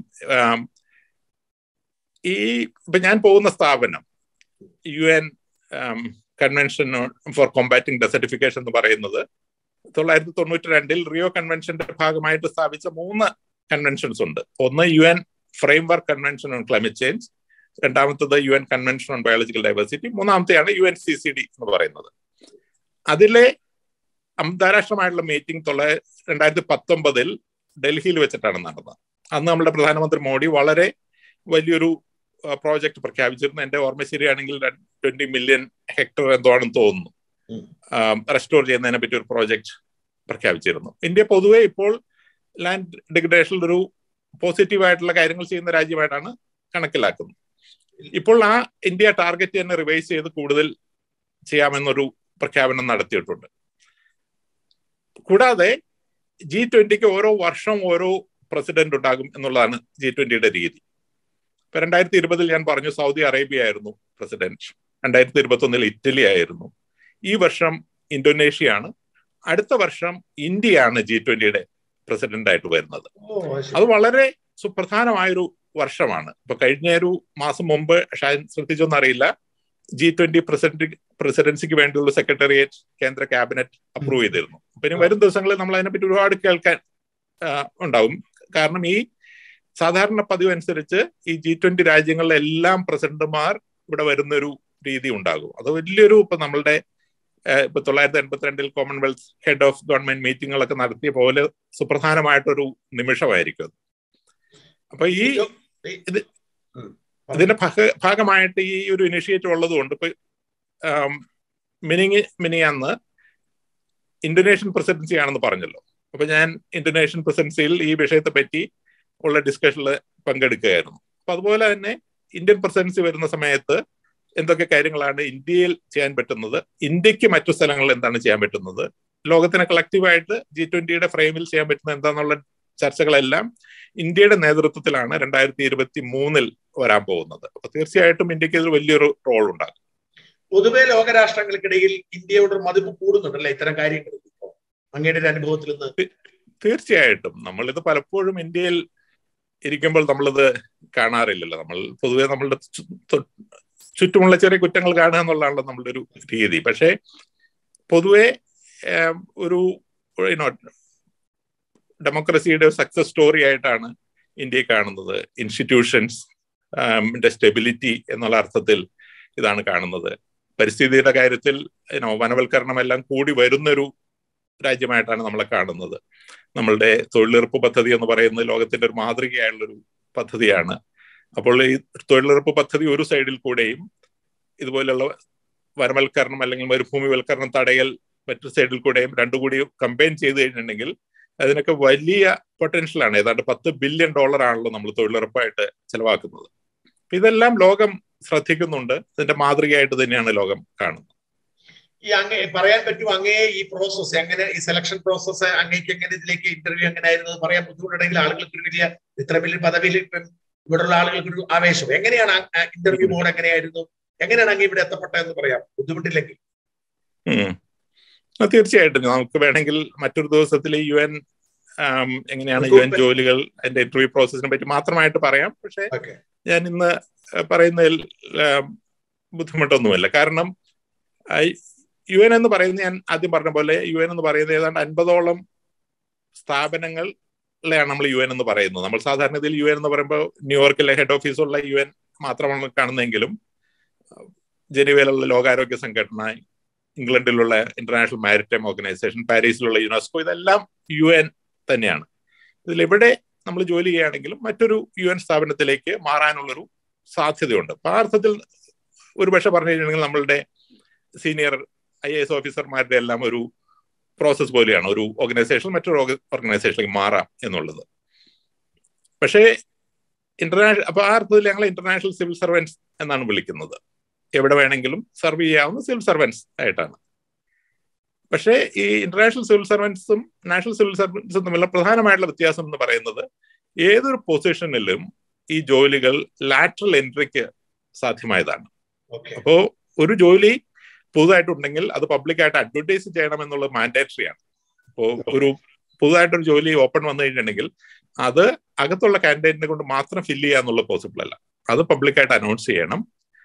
A: ഈ ഇപ്പൊ ഞാൻ പോകുന്ന സ്ഥാപനം U N convention for combating desertification എന്ന് പറയുന്നത് തൊള്ളായിരത്തി തൊണ്ണൂറ്റി രണ്ടിൽ റിയോ കൺവെൻഷന്റെ ഭാഗമായിട്ട് സ്ഥാപിച്ച മൂന്ന് കൺവെൻഷൻസ് ഉണ്ട് ഒന്ന് U N framework convention on climate change രണ്ടാമത്തത് U N convention on biological diversity മൂന്നാമത്തെയാണ് U N C C D എന്ന് പറയുന്നത് അതിലെ അന്താരാഷ്ട്രമായിട്ടുള്ള മീറ്റിംഗ് തൊള്ളായിരത്തി രണ്ടായിരത്തി പത്തൊമ്പതിൽ ഡൽഹിയിൽ വെച്ചിട്ടാണ് നടന്നത് അന്ന് നമ്മുടെ പ്രധാനമന്ത്രി മോഡി വളരെ വലിയൊരു പ്രോജക്ട് പ്രഖ്യാപിച്ചിരുന്നു എന്റെ ഓർമ്മ ശരിയാണെങ്കിൽ ട്വന്റി മില്യൺ ഹെക്ടർ എന്തോ ആണെന്ന് തോന്നുന്നു റെസ്റ്റോർ ചെയ്യുന്നതിനെ പറ്റി ഒരു പ്രോജക്റ്റ് പ്രഖ്യാപിച്ചിരുന്നു ഇന്ത്യ പൊതുവെ ഇപ്പോൾ ലാൻഡ് ഡിഗ്രഡേഷനിൽ ഒരു പോസിറ്റീവ് ആയിട്ടുള്ള കാര്യങ്ങൾ ചെയ്യുന്ന രാജ്യമായിട്ടാണ് കണക്കിലാക്കുന്നത് ഇപ്പോൾ ആ ഇന്ത്യ ടാർഗറ്റ് തന്നെ റിവൈസ് ചെയ്ത് കൂടുതൽ ചെയ്യാമെന്നൊരു പ്രഖ്യാപനം നടത്തിയിട്ടുണ്ട് കൂടാതെ ജി ട്വന്റിക്ക് ഓരോ വർഷം ഓരോ പ്രസിഡന്റ് ഉണ്ടാകും എന്നുള്ളതാണ് ജി ട്വന്റിയുടെ രീതി ഇപ്പൊ രണ്ടായിരത്തി ഇരുപതിൽ ഞാൻ പറഞ്ഞു സൗദി അറേബ്യ ആയിരുന്നു പ്രസിഡന്റ് രണ്ടായിരത്തി ഇരുപത്തി ഒന്നിൽ ഇറ്റലി ആയിരുന്നു ഈ വർഷം ഇന്തോനേഷ്യ ആണ് അടുത്ത വർഷം ഇന്ത്യയാണ് ജി ട്വന്റിയുടെ പ്രസിഡന്റ് ആയിട്ട് വരുന്നത്
B: ഓ അത് ശരി.
A: അത് വളരെ സുപ്രധാനമായൊരു വർഷമാണ് ഇപ്പൊ കഴിഞ്ഞ ഒരു മാസം മുമ്പ് ഷാൻ ശ്രദ്ധിച്ചൊന്നും അറിയില്ല ജി ട്വന്റി പ്രസിഡന്റ് പ്രസിഡൻസിക്ക് വേണ്ടിയുള്ള സെക്രട്ടേറിയറ്റ് കേന്ദ്ര ക്യാബിനറ്റ് അപ്രൂവ് ചെയ്തിരുന്നു അപ്പൊ ഇനി വരും ദിവസങ്ങളിൽ നമ്മൾ അതിനെപ്പറ്റി ഒരുപാട് കേൾക്കാൻ ആ, ഉണ്ടാവും കാരണം ഈ സാധാരണ പതിവ് അനുസരിച്ച് ഈ ജി ട്വന്റി രാജ്യങ്ങളിലെ എല്ലാം പ്രസിഡന്റുമാർ ഇവിടെ വരുന്ന ഒരു രീതി ഉണ്ടാകും അത് വലിയൊരു ഇപ്പൊ നമ്മളുടെ ഏഹ്, ഇപ്പൊ തൊള്ളായിരത്തി എൺപത്തിരണ്ടിൽ കോമൺവെൽത്ത് ഹെഡ് ഓഫ് ഗവൺമെന്റ് മീറ്റിങ്ങുകളൊക്കെ നടത്തിയ പോലെ സുപ്രധാനമായിട്ടൊരു നിമിഷമായിരിക്കും അത് അപ്പൊ ഈ ഇത്
B: ഉം.
A: ഇതിന്റെ ഭാഗ- ഭാഗമായിട്ട് ഈ ഒരു ഇനിഷ്യേറ്റീവ് ഉള്ളതുകൊണ്ട് ഇപ്പൊ ആം, മിനിങ് മിനിയാന്ന് ഇന്തോനേഷ്യൻ പ്രസിഡൻസി ആണെന്ന് പറഞ്ഞല്ലോ അപ്പൊ ഞാൻ ഇന്തോനേഷ്യൻ പ്രസിഡൻസിയിൽ ഈ വിഷയത്തെ പറ്റി ഉള്ള ഡിസ്കഷനിൽ പങ്കെടുക്കുകയായിരുന്നു അപ്പൊ അതുപോലെ തന്നെ ഇന്ത്യൻ പ്രസിഡൻസി വരുന്ന സമയത്ത് എന്തൊക്കെ കാര്യങ്ങളാണ് ഇന്ത്യയിൽ ചെയ്യാൻ പറ്റുന്നത് ഇന്ത്യക്ക് മറ്റു സ്ഥലങ്ങളിൽ എന്താണ് ചെയ്യാൻ പറ്റുന്നത് ലോകത്തിന് കളക്റ്റീവായിട്ട് ജി ട്വന്റിയുടെ ഫ്രെയിമിൽ ചെയ്യാൻ പറ്റുന്ന എന്താന്നുള്ള ചർച്ചകളെല്ലാം ഇന്ത്യയുടെ നേതൃത്വത്തിലാണ് രണ്ടായിരത്തി ഇരുപത്തി മൂന്നിൽ വരാൻ പോകുന്നത് അപ്പൊ തീർച്ചയായിട്ടും ഇന്ത്യക്ക് ഇതിൽ വലിയൊരു റോൾ ഉണ്ടാകും
B: പൊതുവെ ലോകരാഷ്ട്രങ്ങൾക്കിടയിൽ ഇന്ത്യയുടെ ഒരു മതിപ്പ് കൂടുന്നുണ്ടല്ലേ ഇത്തരം കാര്യങ്ങൾ ഇപ്പോ അങ്ങയുടെ ഒരു അനുഭവത്തിൽ നിന്ന്
A: തീർച്ചയായിട്ടും നമ്മളിത് പലപ്പോഴും ഇന്ത്യയിൽ ഇരിക്കുമ്പോൾ നമ്മളിത് കാണാറില്ലല്ലോ നമ്മൾ പൊതുവെ നമ്മളുടെ ചു- തൊ- ചുറ്റുമുള്ള ചെറിയ കുറ്റങ്ങൾ കാണുക എന്നുള്ളതാണല്ലോ നമ്മളുടെ ഒരു രീതി പക്ഷേ പൊതുവെ ഏം, ഒരു യുനോ ഡെമോക്രസിയുടെ സക്സസ് സ്റ്റോറി ആയിട്ടാണ് ഇന്ത്യയെ കാണുന്നത് ഇൻസ്റ്റിറ്റ്യൂഷൻസ് സ്റ്റെബിലിറ്റി എന്നുള്ള അർത്ഥത്തിൽ ഇതാണ് കാണുന്നത് പരിസ്ഥിതിയുടെ കാര്യത്തിൽ യുനോ വനവൽക്കരണം എല്ലാം കൂടി വരുന്നൊരു രാജ്യമായിട്ടാണ് നമ്മളെ കാണുന്നത് നമ്മളുടെ തൊഴിലുറപ്പ് പദ്ധതി എന്ന് പറയുന്നത് ലോകത്തിന്റെ ഒരു മാതൃകയായുള്ളൊരു പദ്ധതിയാണ് അപ്പോൾ ഈ തൊഴിലുറപ്പ് പദ്ധതി ഒരു സൈഡിൽ കൂടെയും ഇതുപോലുള്ള വനവൽക്കരണം അല്ലെങ്കിൽ മരുഭൂമിവൽക്കരണം തടയൽ മറ്റു സൈഡിൽ കൂടെയും രണ്ടും കൂടി കമ്പൈൻ ചെയ്ത് കഴിഞ്ഞിട്ടുണ്ടെങ്കിൽ അതിനൊക്കെ വലിയ പൊട്ടൻഷ്യലാണ് ഏതാണ്ട് പത്ത് ബില്യൺ ഡോളർ ആണല്ലോ നമ്മൾ തൊഴിലുറപ്പായിട്ട് ചെലവാക്കുന്നത് അപ്പൊ ഇതെല്ലാം ലോകം ശ്രദ്ധിക്കുന്നുണ്ട് ഇതിന്റെ മാതൃകയായിട്ട് തന്നെയാണ് ലോകം കാണുന്നത്
B: ഈ അങ്ങേ പറയാൻ പറ്റും അങ്ങേ ഈ പ്രോസസ്സ് എങ്ങനെ ഈ സെലക്ഷൻ പ്രോസസ്സ് അങ്ങേക്ക് എങ്ങനെ ഇതിലേക്ക് ഇന്റർവ്യൂ എങ്ങനെ ആയിരുന്നു എന്ന് പറയാൻ ബുദ്ധിമുട്ടുണ്ടെങ്കിൽ ആളുകൾക്ക് ഒരു വലിയ ഇത്ര വലിയ പദവിയിൽ ഇപ്പം ഇവിടെയുള്ള ആളുകൾക്ക് ഒരു ആവേശം എങ്ങനെയാണ് ഇന്റർവ്യൂ മോഡ് എങ്ങനെയായിരുന്നു എങ്ങനെയാണ് അങ്ങ് ഇവിടെ എത്തപ്പെട്ടതെന്ന് പറയാം ബുദ്ധിമുട്ടില്ലെങ്കിൽ
A: ഉം. ആ, തീർച്ചയായിട്ടും നമുക്ക് വേണമെങ്കിൽ മറ്റൊരു ദിവസത്തിൽ യു എൻ എങ്ങനെയാണ് യു എൻ ജോലികൾ അതിന്റെ ഇന്റർവ്യൂ പ്രോസസ്സിനെ പറ്റി മാത്രമായിട്ട് പറയാം പക്ഷെ
B: ഓക്കെ
A: ഞാൻ ഇന്ന് പറയുന്നതിൽ ആം, ബുദ്ധിമുട്ടൊന്നുമില്ല കാരണം യു എൻ എന്ന് പറയുന്നത് ഞാൻ ആദ്യം പറഞ്ഞ പോലെ യു എൻ എന്ന് പറയുന്നത് ഏതാണ്ട് അൻപതോളം സ്ഥാപനങ്ങളിലെയാണ് നമ്മൾ യു എൻ എന്ന് പറയുന്നത് നമ്മൾ സാധാരണ ഇതിൽ യു എൻ എന്ന് പറയുമ്പോൾ ന്യൂയോർക്കിലെ ഹെഡ് ഓഫീസുള്ള യു എൻ മാത്രമാണ് കാണുന്നതെങ്കിലും ജനീവയിലുള്ള ലോകാരോഗ്യ സംഘടന ഇംഗ്ലണ്ടിലുള്ള ഇന്റർനാഷണൽ മാരിടൈം ഓർഗനൈസേഷൻ പാരീസിലുള്ള യുനെസ്കോ ഇതെല്ലാം യു എൻ തന്നെയാണ് ഇതിലെവിടെ നമ്മൾ ജോലി ചെയ്യുകയാണെങ്കിലും മറ്റൊരു യു എൻ സ്ഥാപനത്തിലേക്ക് മാറാനുള്ളൊരു സാധ്യതയുണ്ട് അപ്പൊ ആ അർത്ഥത്തിൽ ഒരു പക്ഷെ പറഞ്ഞു കഴിഞ്ഞിട്ടുണ്ടെങ്കിൽ നമ്മളുടെ സീനിയർ ഐ എസ് ഓഫീസർമാരുടെ എല്ലാം ഒരു പ്രോസസ് പോലെയാണ് ഒരു ഓർഗനൈസേഷൻ മറ്റൊരു ഓർഗനൈസേഷനിലേക്ക് മാറാം എന്നുള്ളത് പക്ഷേ ഇന്റർനാഷണൽ അപ്പൊ ആ അർത്ഥത്തിൽ ഞങ്ങൾ ഇന്റർനാഷണൽ സിവിൽ സർവൻസ് എന്നാണ് വിളിക്കുന്നത് എവിടെ വേണമെങ്കിലും സർവ് ചെയ്യാവുന്ന സിവിൽ സർവൻസ് ആയിട്ടാണ് പക്ഷേ ഈ ഇന്റർനാഷണൽ സിവിൽ സർവൻസും നാഷണൽ സിവിൽ സർവൻസും തമ്മിലുള്ള പ്രധാനമായിട്ടുള്ള വ്യത്യാസം എന്ന് പറയുന്നത് ഏതൊരു പൊസിഷനിലും ഈ ജോലികൾ ലാറ്ററൽ എൻട്രിക്ക് സാധ്യമായതാണ്
B: ഓക്കെ
A: അപ്പോ ഒരു ജോലി പുതുതായിട്ടുണ്ടെങ്കിൽ അത് പബ്ലിക്കായിട്ട് അഡ്വർടൈസ് ചെയ്യണം എന്നുള്ളത് മാൻഡേറ്ററി ആണ് അപ്പോ ഒരു പുതുതായിട്ടൊരു ജോലി ഓപ്പൺ വന്നു കഴിഞ്ഞിട്ടുണ്ടെങ്കിൽ അത് അകത്തുള്ള കാൻഡിഡേറ്റിനെ കൊണ്ട് മാത്രം ഫില്ല് ചെയ്യാന്നുള്ള പോസിബിൾ അല്ല അത് പബ്ലിക്കായിട്ട് അനൗൺസ് ചെയ്യണം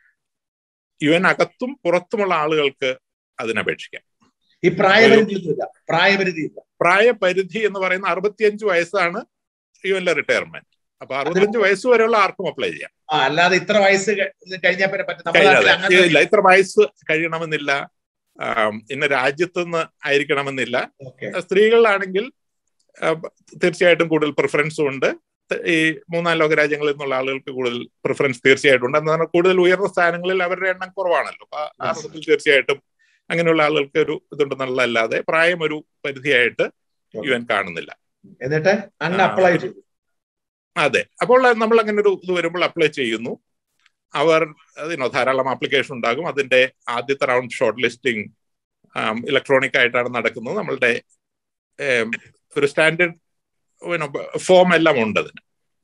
A: യു എൻ അകത്തും പുറത്തുമുള്ള ആളുകൾക്ക് അതിനപേക്ഷിക്കാം
B: ഈ പ്രായപരിധി ഒന്നുമില്ല പ്രായപരിധി ഇല്ല
A: പ്രായപരിധി എന്ന് പറയുന്ന അറുപത്തിയഞ്ച് വയസ്സാണ് യു എനിലെ റിട്ടയർമെന്റ് അപ്പൊ അറുപത്തിയഞ്ച് വയസ്സ് വരെയുള്ള ആർക്കും അപ്ലൈ ചെയ്യാം
B: ആ അല്ലാതെ ഇത്ര വയസ്സ് ക- കഴിഞ്ഞാൽ പിന്നെ പറ്റും നമ്മുടെ
A: കഴിയാതെ
B: നാട്ടിൽ അങ്ങനെ
A: ഇല്ല ഇത്ര വയസ്സ് കഴിയണമെന്നില്ല ആം, ഇന്ന രാജ്യത്തു നിന്ന് ആയിരിക്കണമെന്നില്ല
B: ഓക്കെ
A: സ്ത്രീകളിലാണെങ്കിൽ ആ, തീർച്ചയായിട്ടും കൂടുതൽ പ്രിഫറൻസും ഉണ്ട് ഈ മൂന്നാം ലോക രാജ്യങ്ങളിൽ നിന്നുള്ള ആളുകൾക്ക് കൂടുതൽ പ്രിഫറൻസ് തീർച്ചയായിട്ടും ഉണ്ട് എന്നാൽ കൂടുതൽ ഉയർന്ന സ്ഥാനങ്ങളിൽ അവരുടെ എണ്ണം കുറവാണല്ലോ അപ്പൊ ആ
B: Yes.
A: അർത്ഥത്തിൽ തീർച്ചയായിട്ടും അങ്ങനെയുള്ള ആളുകൾക്ക് ഒരു ഇതുണ്ടെന്നുള്ളതല്ലാതെ പ്രായം ഒരു പരിധിയായിട്ട് യു എൻ കാണുന്നില്ല
B: എന്നിട്ട് അങ്ങ്
A: ആ.
B: അപ്ലൈ ചെയ്തു
A: അതെ അപ്പോൾ നമ്മൾ അങ്ങനെ ഒരു ഇത് വരുമ്പോൾ അപ്ലൈ ചെയ്യുന്നു അവർ അതിനോ ധാരാളം ആപ്ലിക്കേഷൻ ഉണ്ടാകും അതിന്റെ ആദ്യത്തെ റൗണ്ട് ഷോർട്ട് ലിസ്റ്റിംഗ് ഇലക്ട്രോണിക് ആയിട്ടാണ് നടക്കുന്നത് നമ്മളുടെ ഏം, ഒരു സ്റ്റാൻഡേർഡ് ഫോം എല്ലാം ഉണ്ട് അതിന്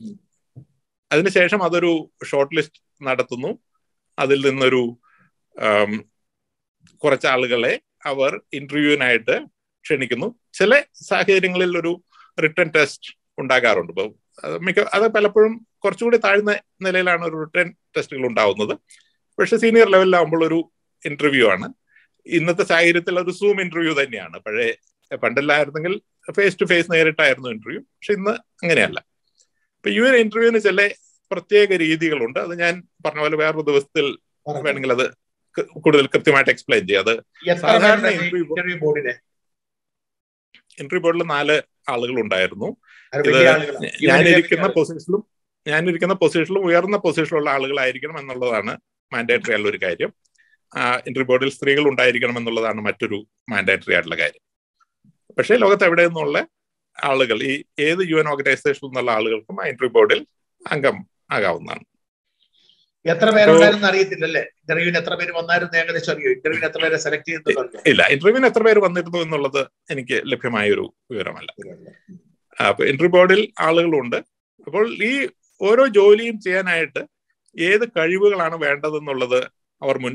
A: അതിനുശേഷം അതൊരു ഷോർട്ട് ലിസ്റ്റ് നടത്തുന്നു അതിൽ നിന്നൊരു ആം, കുറച്ച് ആളുകളെ അവർ ഇന്റർവ്യൂവിനായിട്ട് ക്ഷണിക്കുന്നു ചില സാഹചര്യങ്ങളിൽ ഒരു റിട്ടേൺ ടെസ്റ്റ് ഉണ്ടാകാറുണ്ട് ഇപ്പോൾ മിക്ക അത് പലപ്പോഴും കുറച്ചുകൂടി താഴ്ന്ന നിലയിലാണ് ഒരു റിട്ടേൺ ടെസ്റ്റുകൾ ഉണ്ടാവുന്നത് പക്ഷെ സീനിയർ ലെവലിലാവുമ്പോൾ ഒരു ഇന്റർവ്യൂ ആണ് ഇന്നത്തെ സാഹചര്യത്തിൽ ഒരു സൂം ഇന്റർവ്യൂ തന്നെയാണ് പഴയ പണ്ടെല്ലായിരുന്നെങ്കിൽ ഫേസ് ടു ഫേസ് നേരിട്ടായിരുന്നു ഇന്റർവ്യൂ പക്ഷെ ഇന്ന് അങ്ങനെയല്ല ഇപ്പൊ ഈ ഒരു ഇന്റർവ്യൂവിന് ചില പ്രത്യേക രീതികളുണ്ട് അത് ഞാൻ പറഞ്ഞ പോലെ വേറൊരു ദിവസത്തിൽ വേണമെങ്കിൽ അത് കൂടുതൽ കൃത്യമായിട്ട് എക്സ്പ്ലെയിൻ ചെയ്യാം അത് സാധാരണ
B: ഇന്റർവ്യൂ ബോർഡിനെ
A: ഇന്റർവ്യൂ ബോർഡിൽ നാല് ആളുകൾ ഉണ്ടായിരുന്നു ഇത് ഞാനിരിക്കുന്ന പൊസിഷനിലും ഞാനിരിക്കുന്ന പൊസിഷനിലും ഉയർന്ന പൊസിഷനിലുള്ള ആളുകളായിരിക്കണം എന്നുള്ളതാണ് മാൻഡേറ്ററി ആയിട്ടുള്ള ഒരു കാര്യം ഇന്റർവ്യൂ ബോർഡിൽ സ്ത്രീകൾ ഉണ്ടായിരിക്കണം എന്നുള്ളതാണ് മറ്റൊരു മാൻഡേറ്ററി ആയിട്ടുള്ള കാര്യം പക്ഷേ ലോകത്ത് എവിടെ നിന്നുള്ള ആളുകൾ ഈ ഏത് യു എൻ ഓർഗനൈസേഷനിൽ നിന്നുള്ള ആളുകൾക്കും ആ ഇന്റർവ്യൂ ബോർഡിൽ അംഗം ആകാവുന്നതാണ്
B: എത്ര പേരുണ്ടായിരുന്നു അറിയത്തില്ലല്ലേ ഇന്റർവ്യൂവിന് എത്ര പേര് വന്നായിരുന്നു ഏകദേശം അറിയോ ഇന്റർവ്യൂവിന് എത്ര പേരെ സെലക്ട് ചെയ്യുന്നത്
A: ഇല്ല ഇന്റർവ്യൂവിന് എത്ര പേര് വന്നിരുന്നു എന്നുള്ളത് എനിക്ക് ലഭ്യമായ ഒരു വിവരമല്ല അപ്പൊ ഇന്റർവ്യൂ ബോർഡിൽ ആളുകളുണ്ട് അപ്പോൾ ഈ ഓരോ ജോലിയും ചെയ്യാനായിട്ട് ഏത് കഴിവുകളാണ് വേണ്ടതെന്നുള്ളത് അവർ മുൻ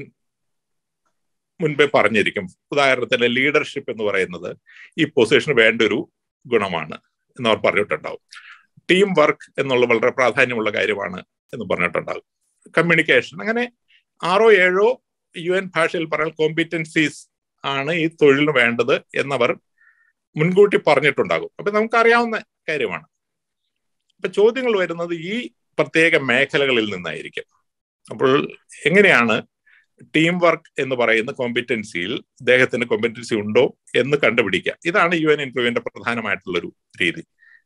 A: മുൻപേ പറഞ്ഞിരിക്കും ഉദാഹരണത്തിന് ലീഡർഷിപ്പ് എന്ന് പറയുന്നത് ഈ പൊസിഷന് വേണ്ട ഒരു ഗുണമാണ് എന്ന് അവർ പറഞ്ഞിട്ടുണ്ടാവും ടീം വർക്ക് എന്നുള്ള വളരെ പ്രാധാന്യമുള്ള കാര്യമാണ് എന്ന് പറഞ്ഞിട്ടുണ്ടാകും കമ്മ്യൂണിക്കേഷൻ അങ്ങനെ ആറോ ഏഴോ യു എൻ ഭാഷയിൽ പറയാൻ കോമ്പിറ്റൻസീസ് ആണ് ഈ തൊഴിലിന് വേണ്ടത് എന്നവർ മുൻകൂട്ടി പറഞ്ഞിട്ടുണ്ടാകും അപ്പൊ നമുക്കറിയാവുന്ന കാര്യമാണ് അപ്പൊ ചോദ്യങ്ങൾ വരുന്നത് ഈ പ്രത്യേക മേഖലകളിൽ നിന്നായിരിക്കും അപ്പോൾ എങ്ങനെയാണ് ടീം വർക്ക് എന്ന് പറയുന്ന കോമ്പിറ്റൻസിയിൽ ഇദ്ദേഹത്തിന് കോമ്പിറ്റൻസി ഉണ്ടോ എന്ന് കണ്ടുപിടിക്കുക ഇതാണ് യു എൻ ഇന്റർവ്യൂവിന്റെ പ്രധാനമായിട്ടുള്ള ഒരു രീതി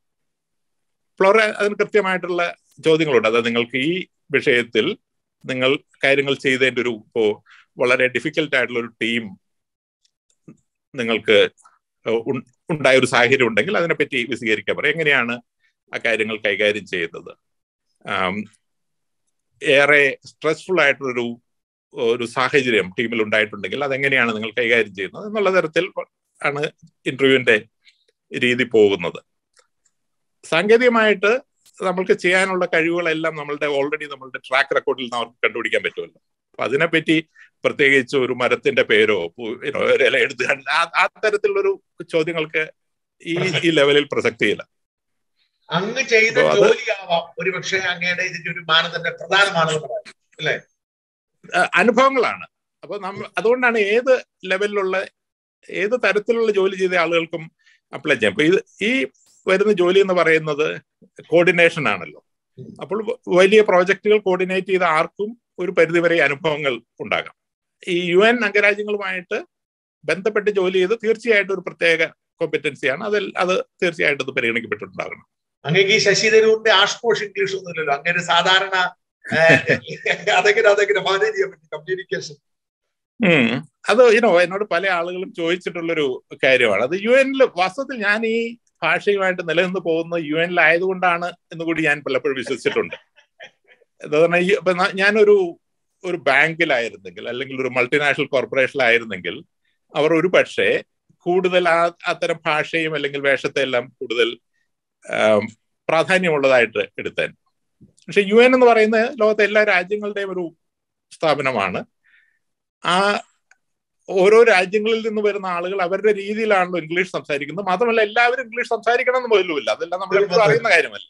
A: ഫ്ലോറ അതിന് കൃത്യമായിട്ടുള്ള ചോദ്യങ്ങളുണ്ട് അതായത് നിങ്ങൾക്ക് ഈ വിഷയത്തിൽ നിങ്ങൾ കാര്യങ്ങൾ ചെയ്തതിന്റെ ഒരു ഇപ്പോ വളരെ ഡിഫിക്കൽട്ട് ആയിട്ടുള്ള ഒരു ടീം നിങ്ങൾക്ക് ഉണ്ടായ ഒരു സാഹചര്യം ഉണ്ടെങ്കിൽ അതിനെപ്പറ്റി വിശദീകരിക്കാൻ പറയും എങ്ങനെയാണ് ആ കാര്യങ്ങൾ കൈകാര്യം ചെയ്യുന്നത് ഏറെ സ്ട്രെസ്ഫുൾ ആയിട്ടുള്ളൊരു ഒരു സാഹചര്യം ടീമിൽ ഉണ്ടായിട്ടുണ്ടെങ്കിൽ അതെങ്ങനെയാണ് നിങ്ങൾ കൈകാര്യം ചെയ്യുന്നത് എന്നുള്ള തരത്തിൽ ആണ് ഇന്റർവ്യൂവിന്റെ രീതി പോകുന്നത് സാങ്കേതികമായിട്ട് നമ്മൾക്ക് ചെയ്യാനുള്ള കഴിവുകളെല്ലാം നമ്മളുടെ ഓൾറെഡി നമ്മളുടെ ട്രാക്ക് റെക്കോർഡിൽ നിന്ന് അവർക്ക് കണ്ടുപിടിക്കാൻ പറ്റുമല്ലോ അപ്പൊ അതിനെപ്പറ്റി പ്രത്യേകിച്ച് ഒരു മരത്തിന്റെ പേരോ ഒരു ഇല എടുത്ത് ആ തരത്തിലുള്ളൊരു ചോദ്യങ്ങൾക്ക് ഈ ഈ ലെവലിൽ പ്രസക്തിയില്ല
B: അങ്ങ് ചെയ്ത ജോലിയാവാം ഒരു പക്ഷേ അങ്ങയുടെ ഇതിന്റെ ഒരു മാനദണ്ഡ പ്രധാനമാണെന്ന് പറയാം അല്ലേ
A: അനുഭവങ്ങളാണ് അപ്പൊ നമ്മ അതുകൊണ്ടാണ് ഏത് ലെവലിലുള്ള ഏത് തരത്തിലുള്ള ജോലി ചെയ്ത ആളുകൾക്കും അപ്ലൈ ചെയ്യാം അപ്പൊ ഇത് ഈ വരുന്ന ജോലി എന്ന് പറയുന്നത് കോർഡിനേഷൻ ആണല്ലോ അപ്പോൾ വലിയ പ്രോജക്റ്റുകൾ കോർഡിനേറ്റ് ചെയ്ത ആർക്കും ഒരു പരിധിവരെ അനുഭവങ്ങൾ ഉണ്ടാകാം ഈ യു എൻ അംഗരാജ്യങ്ങളുമായിട്ട് ബന്ധപ്പെട്ട് ജോലി ചെയ്ത് തീർച്ചയായിട്ടും ഒരു പ്രത്യേക കോമ്പറ്റൻസിയാണ് അതിൽ അത് തീർച്ചയായിട്ടും അത് പരിഗണിക്കപ്പെട്ടിട്ടുണ്ടാകണം
B: അങ്ങേക്ക് ഈ ശശി തരൂരിന്റെ ആഷ്പോഷ് ഇംഗ്ലീഷ് ഒന്നുമില്ലല്ലോ അങ്ങനെ സാധാരണ അതെങ്ങനെ അതെങ്ങനെ മാനേജ് ചെയ്യാൻ പറ്റും കമ്മ്യൂണിക്കേഷൻ
A: അത് ഇനോ എന്നോട് പല ആളുകളും ചോദിച്ചിട്ടുള്ളൊരു കാര്യമാണ് അത് യു എനിൽ വാസ്തവത്തിൽ ഞാൻ ഈ ഭാഷയുമായിട്ട് നിലനിന്ന് പോകുന്നത് യു എനിലായതുകൊണ്ടാണ് എന്ന് കൂടി ഞാൻ പലപ്പോഴും വിശ്വസിച്ചിട്ടുണ്ട് എന്താ പറഞ്ഞാൽ ഞാനൊരു ഒരു ബാങ്കിലായിരുന്നെങ്കിൽ അല്ലെങ്കിൽ ഒരു മൾട്ടിനാഷണൽ കോർപ്പറേഷനിലായിരുന്നെങ്കിൽ അവർ ഒരു പക്ഷേ കൂടുതൽ ആ അത്തരം ഭാഷയും അല്ലെങ്കിൽ വേഷത്തെ എല്ലാം കൂടുതൽ പ്രാധാന്യമുള്ളതായിട്ട് എടുത്താൻ പക്ഷെ യു എൻ എന്ന് പറയുന്നത് ലോകത്തെ എല്ലാ രാജ്യങ്ങളുടെയും ഒരു സ്ഥാപനമാണ് ആ ഓരോ രാജ്യങ്ങളിൽ നിന്ന് വരുന്ന ആളുകൾ അവരുടെ രീതിയിലാണല്ലോ ഇംഗ്ലീഷ് സംസാരിക്കുന്നത് മാത്രമല്ല എല്ലാവരും ഇംഗ്ലീഷ് സംസാരിക്കണം എന്ന് പോലുമില്ല അതെല്ലാം നമ്മൾ എപ്പോഴും അറിയുന്ന കാര്യമല്ല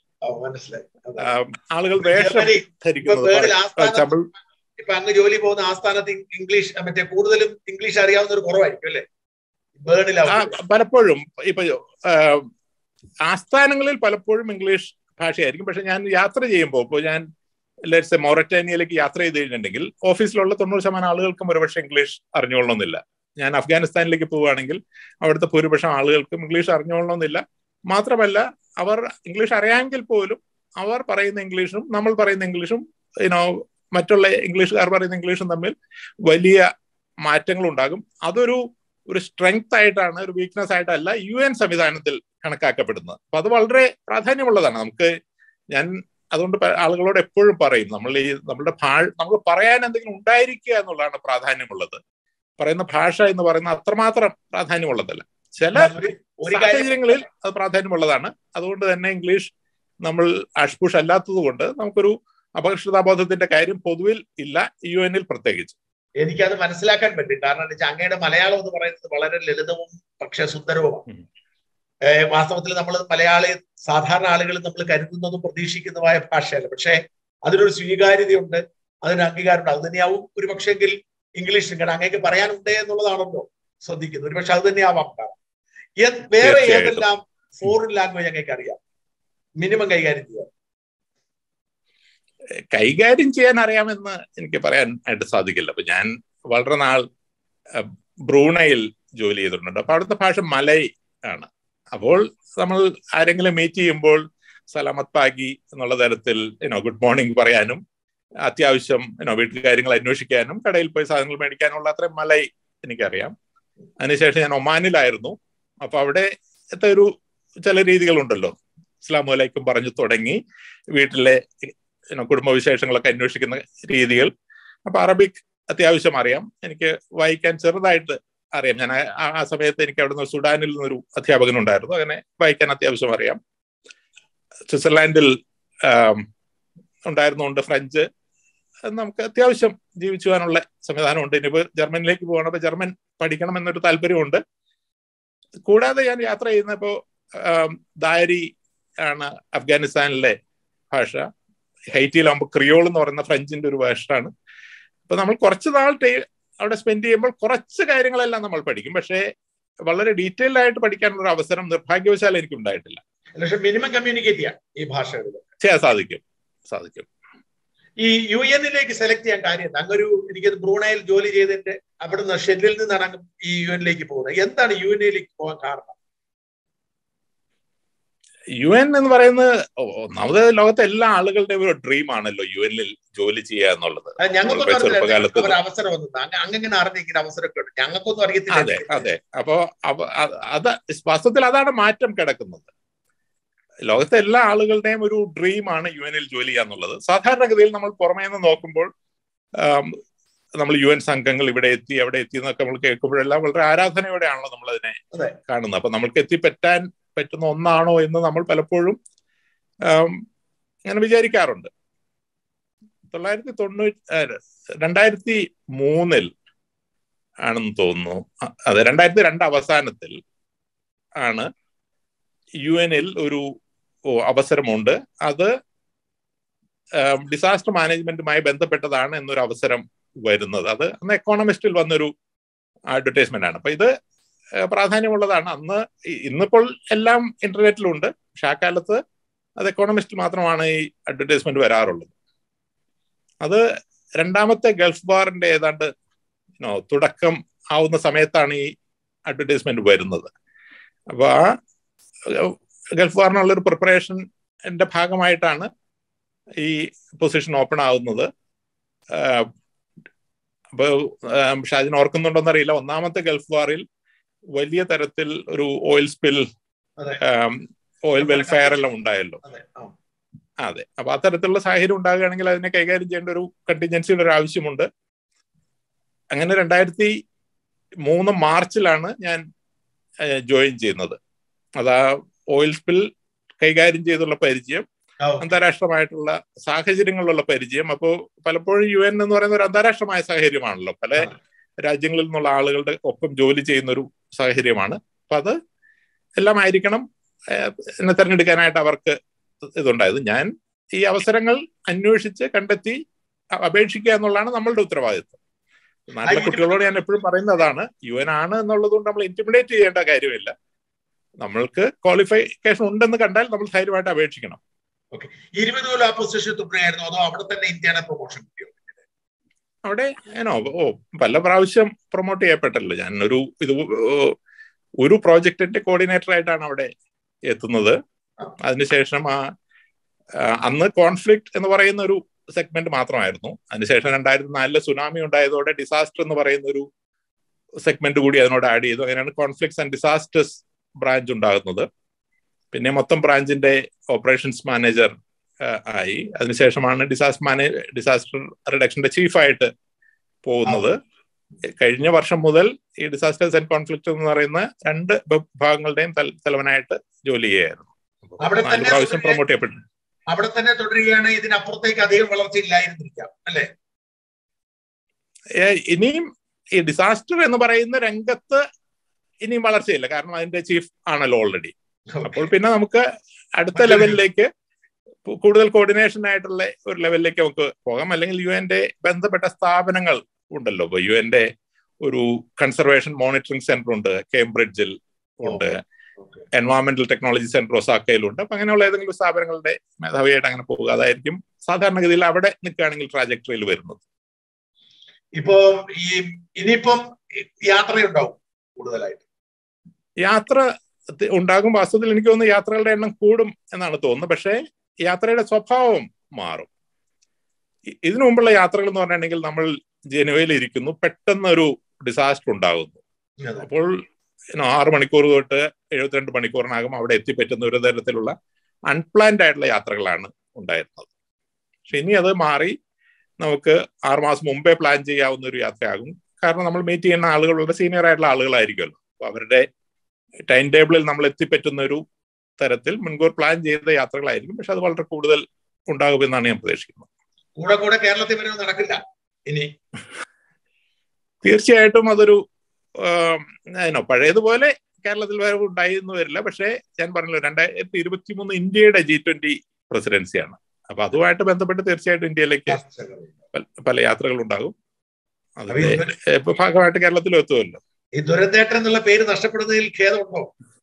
A: ആളുകൾ വേഷം ധരിക്കുന്നത്
B: ഇപ്പൊ അങ്ങ് ജോലി പോകുന്ന ആസ്ഥാനത്ത് ഇംഗ്ലീഷ് മറ്റേ കൂടുതലും ഇംഗ്ലീഷ് അറിയാവുന്ന ഒരു കുറവായിരിക്കും അല്ലേ
A: പലപ്പോഴും ഇപ്പൊ ആസ്ഥാനങ്ങളിൽ പലപ്പോഴും ഇംഗ്ലീഷ് ഭാഷയായിരിക്കും പക്ഷെ ഞാൻ യാത്ര ചെയ്യുമ്പോൾ ഇപ്പോൾ ഞാൻ ലെറ്റ്സ് മൊററ്റാനിയയിലേക്ക് യാത്ര ചെയ്ത് കഴിഞ്ഞിട്ടുണ്ടെങ്കിൽ ഓഫീസിലുള്ള തൊണ്ണൂറ് ശതമാനം ആളുകൾക്കും ഒരുപക്ഷെ ഇംഗ്ലീഷ് അറിഞ്ഞുകൊള്ളണമെന്നില്ല ഞാൻ അഫ്ഗാനിസ്ഥാനിലേക്ക് പോവുകയാണെങ്കിൽ അവിടുത്തെ ഭൂരിപക്ഷം ആളുകൾക്കും ഇംഗ്ലീഷ് അറിഞ്ഞുകൊള്ളണമെന്നില്ല മാത്രമല്ല അവർ ഇംഗ്ലീഷ് അറിയാമെങ്കിൽ പോലും അവർ പറയുന്ന ഇംഗ്ലീഷും നമ്മൾ പറയുന്ന ഇംഗ്ലീഷും യുനോ മറ്റുള്ള ഇംഗ്ലീഷുകാർ പറയുന്ന ഇംഗ്ലീഷും തമ്മിൽ വലിയ മാറ്റങ്ങൾ ഉണ്ടാകും അതൊരു ഒരു സ്ട്രെങ്ത് ആയിട്ടാണ് ഒരു വീക്ക്നെസ് ആയിട്ടല്ല യു എൻ സംവിധാനത്തിൽ കണക്കാക്കപ്പെടുന്നത് അപ്പൊ അത് വളരെ പ്രാധാന്യമുള്ളതാണ് നമുക്ക് ഞാൻ അതുകൊണ്ട് ആളുകളോട് എപ്പോഴും പറയും നമ്മൾ ഈ നമ്മുടെ ഭാഷ നമുക്ക് പറയാൻ എന്തെങ്കിലും ഉണ്ടായിരിക്കുക എന്നുള്ളതാണ് പ്രാധാന്യമുള്ളത് പറയുന്ന ഭാഷ എന്ന് പറയുന്നത് അത്രമാത്രം പ്രാധാന്യമുള്ളതല്ല ചില സാഹചര്യങ്ങളിൽ അത് പ്രാധാന്യമുള്ളതാണ് അതുകൊണ്ട് തന്നെ ഇംഗ്ലീഷ് നമ്മൾ അഷ്പുഷ് അല്ലാത്തത് കൊണ്ട് നമുക്കൊരു അപകർഷതാബോധത്തിന്റെ കാര്യം പൊതുവിൽ ഇല്ല യു എനിൽ പ്രത്യേകിച്ച്
B: എനിക്കത് മനസ്സിലാക്കാൻ പറ്റും കാരണം എന്താ വെച്ചാൽ അങ്ങയുടെ മലയാളം എന്ന് പറയുന്നത് വളരെ ലളിതവും പക്ഷെ സുന്ദരവുമാണ്
A: ഉം.
B: ഏഹ് വാസ്തവത്തിൽ നമ്മൾ മലയാളി സാധാരണ ആളുകൾ നമ്മൾ കരുതുന്നതും പ്രതീക്ഷിക്കുന്നതുമായ ഭാഷയല്ല പക്ഷെ അതിനൊരു സ്വീകാര്യതയുണ്ട് അതിന് അംഗീകാരമുണ്ട് അത് തന്നെയാവും ഒരു പക്ഷെങ്കിൽ ഇംഗ്ലീഷ് കാരണം അങ്ങേക്ക് പറയാനുണ്ട് എന്നുള്ളതാണല്ലോ ശ്രദ്ധിക്കുന്നത് ഒരു പക്ഷെ അത് തന്നെയാവാം കാരണം ഏത് വേറെ
A: തീർച്ചയായിട്ടും.
B: ഏതെല്ലാം ഫോറിൻ ലാംഗ്വേജ് അങ്ങേക്ക് അറിയാം മിനിമം കൈകാര്യം ചെയ്യാം
A: കൈകാര്യം ചെയ്യാൻ അറിയാമെന്ന് എനിക്ക് പറയാൻ ആയിട്ട് സാധിക്കില്ല അപ്പൊ ഞാൻ വളരെ നാൾ അഹ്, ബ്രൂണയിൽ ജോലി ചെയ്തിട്ടുണ്ട് അപ്പൊ അവിടുത്തെ ഭാഷ മലൈ ആണ് അപ്പോൾ നമ്മൾ ആരെങ്കിലും മീറ്റ് ചെയ്യുമ്പോൾ സലാമത്ത് പാഗി എന്നുള്ള തരത്തിൽ യുനോ ഗുഡ് മോർണിംഗ് പറയാനും അത്യാവശ്യം യുനോ വീട്ടിൽ കാര്യങ്ങൾ അന്വേഷിക്കാനും കടയിൽ പോയി സാധനങ്ങൾ മേടിക്കാനുള്ള അത്രയും മലൈ എനിക്കറിയാം അതിനുശേഷം ഞാൻ ഒമാനിലായിരുന്നു അപ്പൊ അവിടെ ഒരു ചില രീതികളുണ്ടല്ലോ ഇസ്ലാം വലൈക്കും പറഞ്ഞു തുടങ്ങി വീട്ടിലെ you know, കുടുംബവിശേഷങ്ങളൊക്കെ അന്വേഷിക്കുന്ന രീതികൾ അപ്പൊ അറബിക് അത്യാവശ്യം അറിയാം എനിക്ക് വായിക്കാൻ ചെറുതായിട്ട് അറിയാം ഞാൻ ആ- ആ സമയത്ത് എനിക്ക് അവിടുന്ന് സുഡാനിൽ നിന്നൊരു അധ്യാപകൻ ഉണ്ടായിരുന്നു അങ്ങനെ വായിക്കാൻ അത്യാവശ്യം അറിയാം സ്വിറ്റ്സർലാൻഡിൽ ആം, ഉണ്ടായിരുന്നുകൊണ്ട് ഫ്രഞ്ച് അത് നമുക്ക് അത്യാവശ്യം ജീവിച്ചു പോകാനുള്ള സംവിധാനമുണ്ട് ഇനിയിപ്പോ ജർമ്മനിലേക്ക് പോകണം അപ്പൊ ജർമ്മൻ പഠിക്കണം എന്നൊരു താല്പര്യമുണ്ട് കൂടാതെ ഞാൻ യാത്ര ചെയ്യുന്നപ്പോ ആം, ദാരി ആണ് അഫ്ഗാനിസ്ഥാനിലെ ഭാഷ ഹൈറ്റിയിലാകുമ്പോൾ ക്രിയോൾ എന്ന് പറയുന്ന ഫ്രഞ്ചിന്റെ ഒരു വേർഷനാണ് അപ്പൊ നമ്മൾ കുറച്ച് നാൾ ടൈ- അവിടെ സ്പെൻഡ് ചെയ്യുമ്പോൾ കുറച്ച് കാര്യങ്ങളെല്ലാം നമ്മൾ പഠിക്കും പക്ഷേ വളരെ ഡീറ്റെയിൽഡ് ആയിട്ട് പഠിക്കാനുള്ള ഒരു അവസരം നിർഭാഗ്യവശാൽ എനിക്ക് ഉണ്ടായിട്ടില്ല
B: പക്ഷെ മിനിമം കമ്മ്യൂണിക്കേറ്റ് ചെയ്യാം ഈ ഭാഷകളിൽ
A: ചെയ്യാൻ സാധിക്കും സാധിക്കും
B: ഈ യു എന്നിലേക്ക് സെലക്ട് ചെയ്യാൻ കാര്യം എന്താ? അങ്ങൊരു എനിക്കത് ബ്രൂണയിൽ ജോലി ചെയ്തിട്ട് അവിടുന്ന് ഷെല്ലിൽ നിന്നാണ് അങ്ങ് ഈ യു എന്നിലേക്ക് പോകുന്നത് എന്താണ് യു എന്നിലേക്ക് പോകാൻ കാരണം
A: യു എൻ എന്ന് പറയുന്നത് ഒ- ഒന്നാമത് ലോകത്തെ എല്ലാ ആളുകളുടെയും ഒരു ഡ്രീം ആണല്ലോ യു എനിൽ ജോലി ചെയ്യുക എന്നുള്ളത്
B: അത് ഞങ്ങൾക്കൊന്നും
A: നമ്മളിപ്പോ
B: അറിയില്ല
A: ചെറുപ്പകാലത്ത്
B: ഒരു അവസരം വന്നത് അങ്ങ് അങ്ങനെ അറിഞ്ഞ ഇങ്ങനെ അവസരമൊക്കെ ഉണ്ട് ഞങ്ങൾക്കൊന്നും
A: അതെ
B: അറിയത്തില്ല
A: അതെ അപ്പോ അവ- അത് അത് വാസ്തവത്തിൽ അതാണ് മാറ്റം കിടക്കുന്നത് ലോകത്തെ എല്ലാ ആളുകളുടെയും ഒരു ഡ്രീം ആണ് യു എനിൽ ജോലി ചെയ്യുക എന്നുള്ളത് സാധാരണഗതിയിൽ നമ്മൾ പുറമേ നിന്ന് നോക്കുമ്പോൾ ആം, നമ്മൾ യു എൻ സംഘങ്ങൾ ഇവിടെ എത്തി അവിടെ എത്തി എന്നൊക്കെ നമ്മൾ കേൾക്കുമ്പോഴെല്ലാം വളരെ ആരാധനയോടെയാണല്ലോ നമ്മൾ അതിനെ
B: അതെ.
A: കാണുന്നത് അപ്പൊ നമ്മൾക്ക് എത്തിപ്പറ്റാൻ പറ്റുന്ന ഒന്നാണോ എന്ന് നമ്മൾ പലപ്പോഴും ആം, അങ്ങനെ വിചാരിക്കാറുണ്ട് തൊള്ളായിരത്തി തൊണ്ണൂറ്റി രണ്ടായിരത്തി മൂന്നിൽ ആണെന്ന് തോന്നുന്നു അ- അതെ രണ്ടായിരത്തി രണ്ട് അവസാനത്തിൽ ആണ് യു എനിൽ ഒരു ഓ, അവസരമുണ്ട് അത് ഡിസാസ്റ്റർ മാനേജ്മെന്റുമായി ബന്ധപ്പെട്ടതാണ് എന്നൊരു അവസരം വരുന്നത് അത് അന്ന് എക്കോണമിസ്റ്റിൽ വന്നൊരു അഡ്വർടൈസ്മെന്റ് ആണ് അപ്പൊ ഇത് ഏഹ്, പ്രാധാന്യമുള്ളതാണ് അന്ന് ഇ- ഇന്നിപ്പോൾ എല്ലാം ഇന്റർനെറ്റിലുണ്ട് പക്ഷെ ആ കാലത്ത് അത് എക്കോണമിസ്റ്റിൽ മാത്രമാണ് ഈ അഡ്വർടൈസ്മെന്റ് വരാറുള്ളത് അത് രണ്ടാമത്തെ ഗൾഫ് വാറിന്റെ ഏതാണ്ട് നോ തുടക്കം ആവുന്ന സമയത്താണ് ഈ അഡ്വർടൈസ്മെന്റ് വരുന്നത് അപ്പൊ ആ ഏഹ്, ഗൾഫ് വാറിനുള്ള ഒരു പ്രിപ്പറേഷന്റെ ഭാഗമായിട്ടാണ് ഈ പൊസിഷൻ ഓപ്പൺ ആവുന്നത് ആഹ്, അപ്പൊ ആഹ്, ഷാജിൻ ഓർക്കുന്നുണ്ടോന്ന് അറിയില്ല ഒന്നാമത്തെ ഗൾഫ് വാറിൽ വലിയ തരത്തിൽ ഒരു ഓയിൽ സ്പിൽ
B: അതെ.
A: ഓയിൽ വെൽഫെയർ എല്ലാം ഉണ്ടായല്ലോ
B: അതെ ആ.
A: അതെ അപ്പൊ അത്തരത്തിലുള്ള സാഹചര്യം ഉണ്ടാകുകയാണെങ്കിൽ അതിനെ കൈകാര്യം ചെയ്യേണ്ട ഒരു കണ്ടിൻജൻസിയുടെ ഒരു ആവശ്യമുണ്ട് അങ്ങനെ രണ്ടായിരത്തി മൂന്ന് മാർച്ചിലാണ് ഞാൻ ജോയിൻ ചെയ്യുന്നത് അത് ആ ഓയിൽ സ്പിൽ കൈകാര്യം ചെയ്തുള്ള പരിചയം
B: ആ,
A: അന്താരാഷ്ട്രമായിട്ടുള്ള സാഹചര്യങ്ങളിലുള്ള പരിചയം അപ്പോൾ പലപ്പോഴും യു എൻ എന്ന് പറയുന്ന ഒരു അന്താരാഷ്ട്രമായ സാഹചര്യമാണല്ലോ പല
B: ആ.
A: രാജ്യങ്ങളിൽ നിന്നുള്ള ആളുകളുടെ ഒപ്പം ജോലി ചെയ്യുന്ന ഒരു സാഹചര്യമാണ് അപ്പൊ അത് എല്ലാം ആയിരിക്കണം ഏഹ്, എന്നെ തെരഞ്ഞെടുക്കാനായിട്ട് അവർക്ക് ഇതുണ്ടായത് ഞാൻ ഈ അവസരങ്ങൾ അന്വേഷിച്ച് കണ്ടെത്തി അ- അപേക്ഷിക്കുക എന്നുള്ളതാണ് നമ്മളുടെ ഉത്തരവാദിത്വം നാട്ടിലെ
B: ആ,
A: കുട്ടികളോട് ഞാൻ എപ്പോഴും പറയുന്നതാണ് യു എൻ ആണ് എന്നുള്ളത് കൊണ്ട് നമ്മൾ ഇന്റിമിഡേറ്റ് ചെയ്യേണ്ട കാര്യമില്ല നമ്മൾക്ക് ക്വാളിഫിക്കേഷൻ ഉണ്ടെന്ന് കണ്ടാൽ നമ്മൾ ധൈര്യമായിട്ട് അപേക്ഷിക്കണം
B: ഇരുപത് കൊല്ലം ആ പൊസിഷൻ തുടരുകയായിരുന്നു അതോ അവിടെ തന്നെ ഇന്ത്യയുടെ പ്രൊമോഷൻ കിട്ടിയോ
A: അവിടെ ഏനോ ഓ പല പ്രാവശ്യം പ്രൊമോട്ട് ചെയ്യപ്പെട്ടല്ലോ ഞാൻ ഒരു ഇത് ഓ, ഒരു പ്രോജക്റ്റിന്റെ കോർഡിനേറ്റർ ആയിട്ടാണ് അവിടെ എത്തുന്നത് അതിനുശേഷം ആ ആ, അന്ന് കോൺഫ്ലിക്ട് എന്ന് പറയുന്ന ഒരു സെഗ്മെന്റ് മാത്രമായിരുന്നു അതിനുശേഷം രണ്ടായിരത്തി നാലില് സുനാമി ഉണ്ടായതോടെ ഡിസാസ്റ്റർ എന്ന് പറയുന്ന ഒരു സെഗ്മെന്റ് കൂടി അതിനോട് ആഡ് ചെയ്തു അങ്ങനെയാണ് കോൺഫ്ലിക്ട്സ് ആൻഡ് ഡിസാസ്റ്റേഴ്സ് ബ്രാഞ്ച് ഉണ്ടാകുന്നത് പിന്നെ മൊത്തം ബ്രാഞ്ചിന്റെ ഓപ്പറേഷൻസ് മാനേജർ ആയി അതിനുശേഷമാണ് ഡിസാസ്റ്റർ മാനേജ് ഡിസാസ്റ്റർ റിഡക്ഷന്റെ ചീഫായിട്ട് പോകുന്നത് കഴിഞ്ഞ വർഷം മുതൽ ഈ ഡിസാസ്റ്റേഴ്സ് ആൻഡ് കോൺഫ്ലിക്ട് എന്ന് പറയുന്ന രണ്ട് വിഭാഗങ്ങളുടെയും തല- തലവനായിട്ട് ജോലി ചെയ്യായിരുന്നു അപ്പൊ
B: അവിടെ
A: നാല്
B: തന്നെ
A: പ്രാവശ്യം
B: ഒരു-
A: പ്രൊമോട്ട് ചെയ്യപ്പെട്ടു
B: അവിടെ തന്നെ തുടരുകയാണ് ഇതിനപ്പുറത്തേക്ക് അധികം വളർച്ച ഇല്ലായിരുന്നിരിക്കാം അല്ലെ
A: ഇനിയും ഈ ഡിസാസ്റ്റർ എന്ന് പറയുന്ന രംഗത്ത് ഇനിയും വളർച്ചയില്ല കാരണം അതിന്റെ ചീഫ് ആണല്ലോ ഓൾറെഡി അപ്പോൾ പിന്നെ നമുക്ക് അടുത്ത ലെവലിലേക്ക് കൂടുതൽ കോർഡിനേഷൻ ആയിട്ടുള്ള ഒരു ലെവലിലേക്ക് നമുക്ക് പോകാം അല്ലെങ്കിൽ യു എൻ്റെ ബന്ധപ്പെട്ട സ്ഥാപനങ്ങൾ ഉണ്ടല്ലോ ഇപ്പൊ യു എൻ്റെ ഒരു കൺസർവേഷൻ മോണിറ്ററിംഗ് സെന്റർ ഉണ്ട് കേംബ്രിഡ്ജിൽ ഉണ്ട് എൻവയോൺമെന്റൽ ടെക്നോളജി സെന്റർ ഒസാക്കയിലുണ്ട് അപ്പൊ അങ്ങനെയുള്ള ഏതെങ്കിലും സ്ഥാപനങ്ങളുടെ മേധാവിയായിട്ട് അങ്ങനെ പോകുക അതായിരിക്കും സാധാരണഗതിയിൽ അവിടെ നിൽക്കുകയാണെങ്കിൽ ട്രാജക്ടറിയിൽ വരുന്നത്
B: ഇപ്പോ ഈ ഇനിയിപ്പം യാത്രയുണ്ടാവും കൂടുതലായിട്ട്
A: യാത്ര ഉണ്ടാകും വാസ്തവത്തിൽ എനിക്ക് തോന്നുന്നു യാത്രകളുടെ എണ്ണം കൂടും എന്നാണ് തോന്നുന്നത് പക്ഷേ യാത്രയുടെ സ്വഭാവം മാറും ഇതിനു മുമ്പുള്ള യാത്രകൾ എന്ന് പറഞ്ഞിട്ടുണ്ടെങ്കിൽ നമ്മൾ ജനുവയിൽ ഇരിക്കുന്നു പെട്ടെന്ന് ഒരു ഡിസാസ്റ്റർ ഉണ്ടാകുന്നു അപ്പോൾ ആറ് മണിക്കൂർ തൊട്ട് എഴുപത്തിരണ്ട് മണിക്കൂറിനകം അവിടെ എത്തിപ്പറ്റുന്ന ഒരു തരത്തിലുള്ള അൺപ്ലാൻഡ് ആയിട്ടുള്ള യാത്രകളാണ് ഉണ്ടായിരുന്നത് പക്ഷെ ഇനി അത് മാറി നമുക്ക് ആറുമാസം മുമ്പേ പ്ലാൻ ചെയ്യാവുന്ന ഒരു യാത്രയാകും കാരണം നമ്മൾ മീറ്റ് ചെയ്യുന്ന ആളുകൾ വളരെ സീനിയർ ആയിട്ടുള്ള ആളുകളായിരിക്കുമല്ലോ അപ്പൊ അവരുടെ ടൈം ടേബിളിൽ നമ്മൾ എത്തിപ്പറ്റുന്ന ഒരു തരത്തിൽ മുൻകൂർ പ്ലാൻ ചെയ്ത യാത്രകളായിരിക്കും പക്ഷെ അത് വളരെ കൂടുതൽ ഉണ്ടാകുമെന്നാണ് ഞാൻ പ്രതീക്ഷിക്കുന്നത്
B: കൂടെ കൂടെ കേരളത്തിൽ വരുന്നത് നടക്കില്ല ഇനി
A: തീർച്ചയായിട്ടും അതൊരു അതിനോ പഴയതുപോലെ കേരളത്തിൽ വരവ് ഉണ്ടായി എന്ന് വരില്ല പക്ഷേ ഞാൻ പറഞ്ഞല്ലോ രണ്ടായിരത്തി ഇരുപത്തി മൂന്ന് ഇന്ത്യയുടെ ജി ട്വന്റി പ്രസിഡൻസിയാണ് അപ്പൊ അതുമായിട്ട് ബന്ധപ്പെട്ട് തീർച്ചയായിട്ടും ഇന്ത്യയിലേക്ക് പല യാത്രകൾ ഉണ്ടാകും അതിന്റെ ഭാഗമായിട്ട് കേരളത്തിലും എത്തുമല്ലോ
B: ഈ ദുരന്തേട്ടൻ എന്നുള്ള പേര് നഷ്ടപ്പെടുന്നതിൽ ഖേദമുണ്ടോ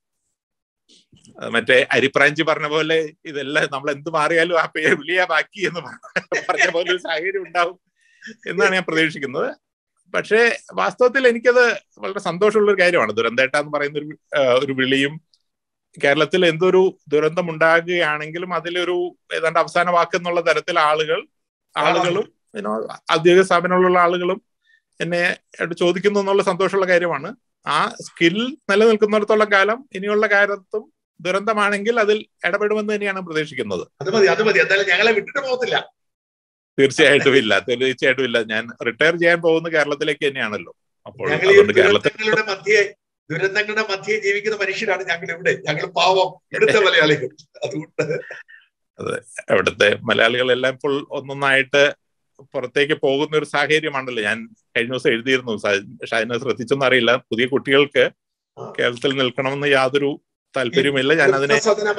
A: മറ്റേ അരിപ്രാഞ്ചി പറഞ്ഞ പോലെ ഇതെല്ലാം നമ്മൾ എന്ത് മാറിയാലും ആ പേര് വിളിയാ ബാക്കി എന്ന് പറഞ്ഞ പോലെ ഒരു സാഹചര്യം ഉണ്ടാവും എന്നാണ് ഞാൻ പ്രതീക്ഷിക്കുന്നത് പക്ഷേ വാസ്തവത്തിൽ എനിക്കത് വളരെ സന്തോഷമുള്ള ഒരു കാര്യമാണ് ദുരന്തേട്ട എന്ന് പറയുന്ന ഒരു ഒരു വിളിയും കേരളത്തിൽ എന്തൊരു ദുരന്തം ഉണ്ടാകുകയാണെങ്കിലും അതിലൊരു ഏതാണ്ട് അവസാന വാക്ക് എന്നുള്ള തരത്തിൽ ആളുകൾ ആളുകളും ഔദ്യോഗിക സ്ഥാപനങ്ങളിലുള്ള ആളുകളും എന്നെ ചോദിക്കുന്നു എന്നുള്ള സന്തോഷമുള്ള കാര്യമാണ് ആ സ്കിൽ നിലനിൽക്കുന്നിടത്തോളം കാലം ഇനിയുള്ള കാലത്തും ദുരന്തമാണെങ്കിൽ അതിൽ ഇടപെടുമെന്ന് തന്നെയാണ് പ്രതീക്ഷിക്കുന്നത്
B: അത് മതി അത് മതി എന്തായാലും ഞങ്ങളെ വിട്ടിട്ട് പോകത്തില്ല
A: തീർച്ചയായിട്ടും ഇല്ല തീർച്ചയായിട്ടും ഇല്ല ഞാൻ റിട്ടയർ ചെയ്യാൻ പോകുന്ന കേരളത്തിലേക്ക് തന്നെയാണല്ലോ അപ്പോൾ
B: ഞങ്ങൾ ഈ ദുരന്തങ്ങളുടെ മധ്യേ ദുരന്തങ്ങളുടെ മധ്യേ ജീവിക്കുന്ന മനുഷ്യരാണ് ഞങ്ങൾ ഇവിടെ ഞങ്ങൾ പാവം എടുത്ത മലയാളികൾ അതുകൊണ്ട്
A: അതെ അവിടുത്തെ മലയാളികളെല്ലാം ഇപ്പോൾ ഒന്നൊന്നായിട്ട് പുറത്തേക്ക് പോകുന്ന ഒരു സാഹചര്യമാണല്ലോ ഞാൻ കഴിഞ്ഞ ദിവസം എഴുതിയിരുന്നു പക്ഷെ അതിനെ ശ്രദ്ധിച്ചൊന്നും അറിയില്ല പുതിയ കുട്ടികൾക്ക് കേരളത്തിൽ നിൽക്കണമെന്ന് യാതൊരു താല്പര്യമില്ല ഞാൻ അതിനെ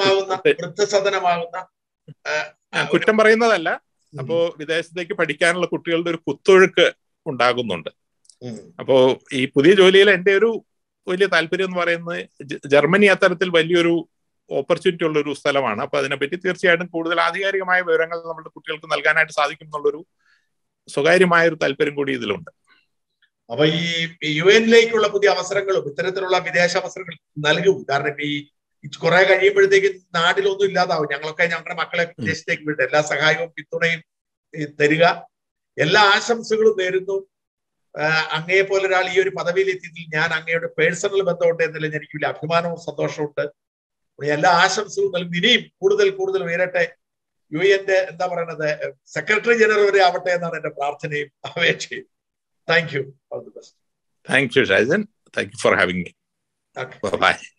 A: കുറ്റം പറയുന്നതല്ല അപ്പോ വിദേശത്തേക്ക് പഠിക്കാനുള്ള കുട്ടികളുടെ ഒരു കുത്തൊഴുക്ക് ഉണ്ടാകുന്നുണ്ട് അപ്പോ ഈ പുതിയ ജോലിയിൽ എന്റെ ഒരു വലിയ താല്പര്യം എന്ന് പറയുന്നത് ജർമ്മനി അത്തരത്തിൽ വലിയൊരു ഓപ്പർച്യൂണിറ്റി ഉള്ള ഒരു സ്ഥലമാണ് അപ്പൊ അതിനെപ്പറ്റി തീർച്ചയായിട്ടും കൂടുതൽ ആധികാരികമായ വിവരങ്ങൾ നമ്മുടെ കുട്ടികൾക്ക് നൽകാനായിട്ട് സാധിക്കും എന്നുള്ളൊരു സ്വകാര്യമായ ഒരു താല്പര്യം കൂടി ഇതിലുണ്ട്
B: അപ്പൊ ഈ യു എനിലേക്കുള്ള പുതിയ അവസരങ്ങളും ഇത്തരത്തിലുള്ള വിദേശ അവസരങ്ങൾ നൽകും കാരണം ഈ കുറെ കഴിയുമ്പോഴത്തേക്ക് നാട്ടിലൊന്നും ഇല്ലാതാവും ഞങ്ങളൊക്കെ ഞങ്ങളുടെ മക്കളെ വിദേശത്തേക്ക് വിട്ട് എല്ലാ സഹായവും പിന്തുണയും തരിക എല്ലാ ആശംസകളും നേരുന്നു അങ്ങയെ പോലെ ഒരാൾ ഈ ഒരു പദവിയിൽ എത്തിയതിൽ ഞാൻ അങ്ങയുടെ പേഴ്സണൽ ബന്ധമുണ്ട് എന്നതിൽ എനിക്ക് വലിയ അഭിമാനവും സന്തോഷമുണ്ട് എല്ലാ ആശംസകളും നൽകുന്നു ഇനിയും കൂടുതൽ കൂടുതൽ ഉയരട്ടെ യു എന്റെ എന്താ പറയുന്നത് സെക്രട്ടറി ജനറൽ വരെ ആവട്ടെ എന്നാണ് എന്റെ പ്രാർത്ഥനയും അപേക്ഷയും thank you all the best
A: thank you Shaijan thank you for having me by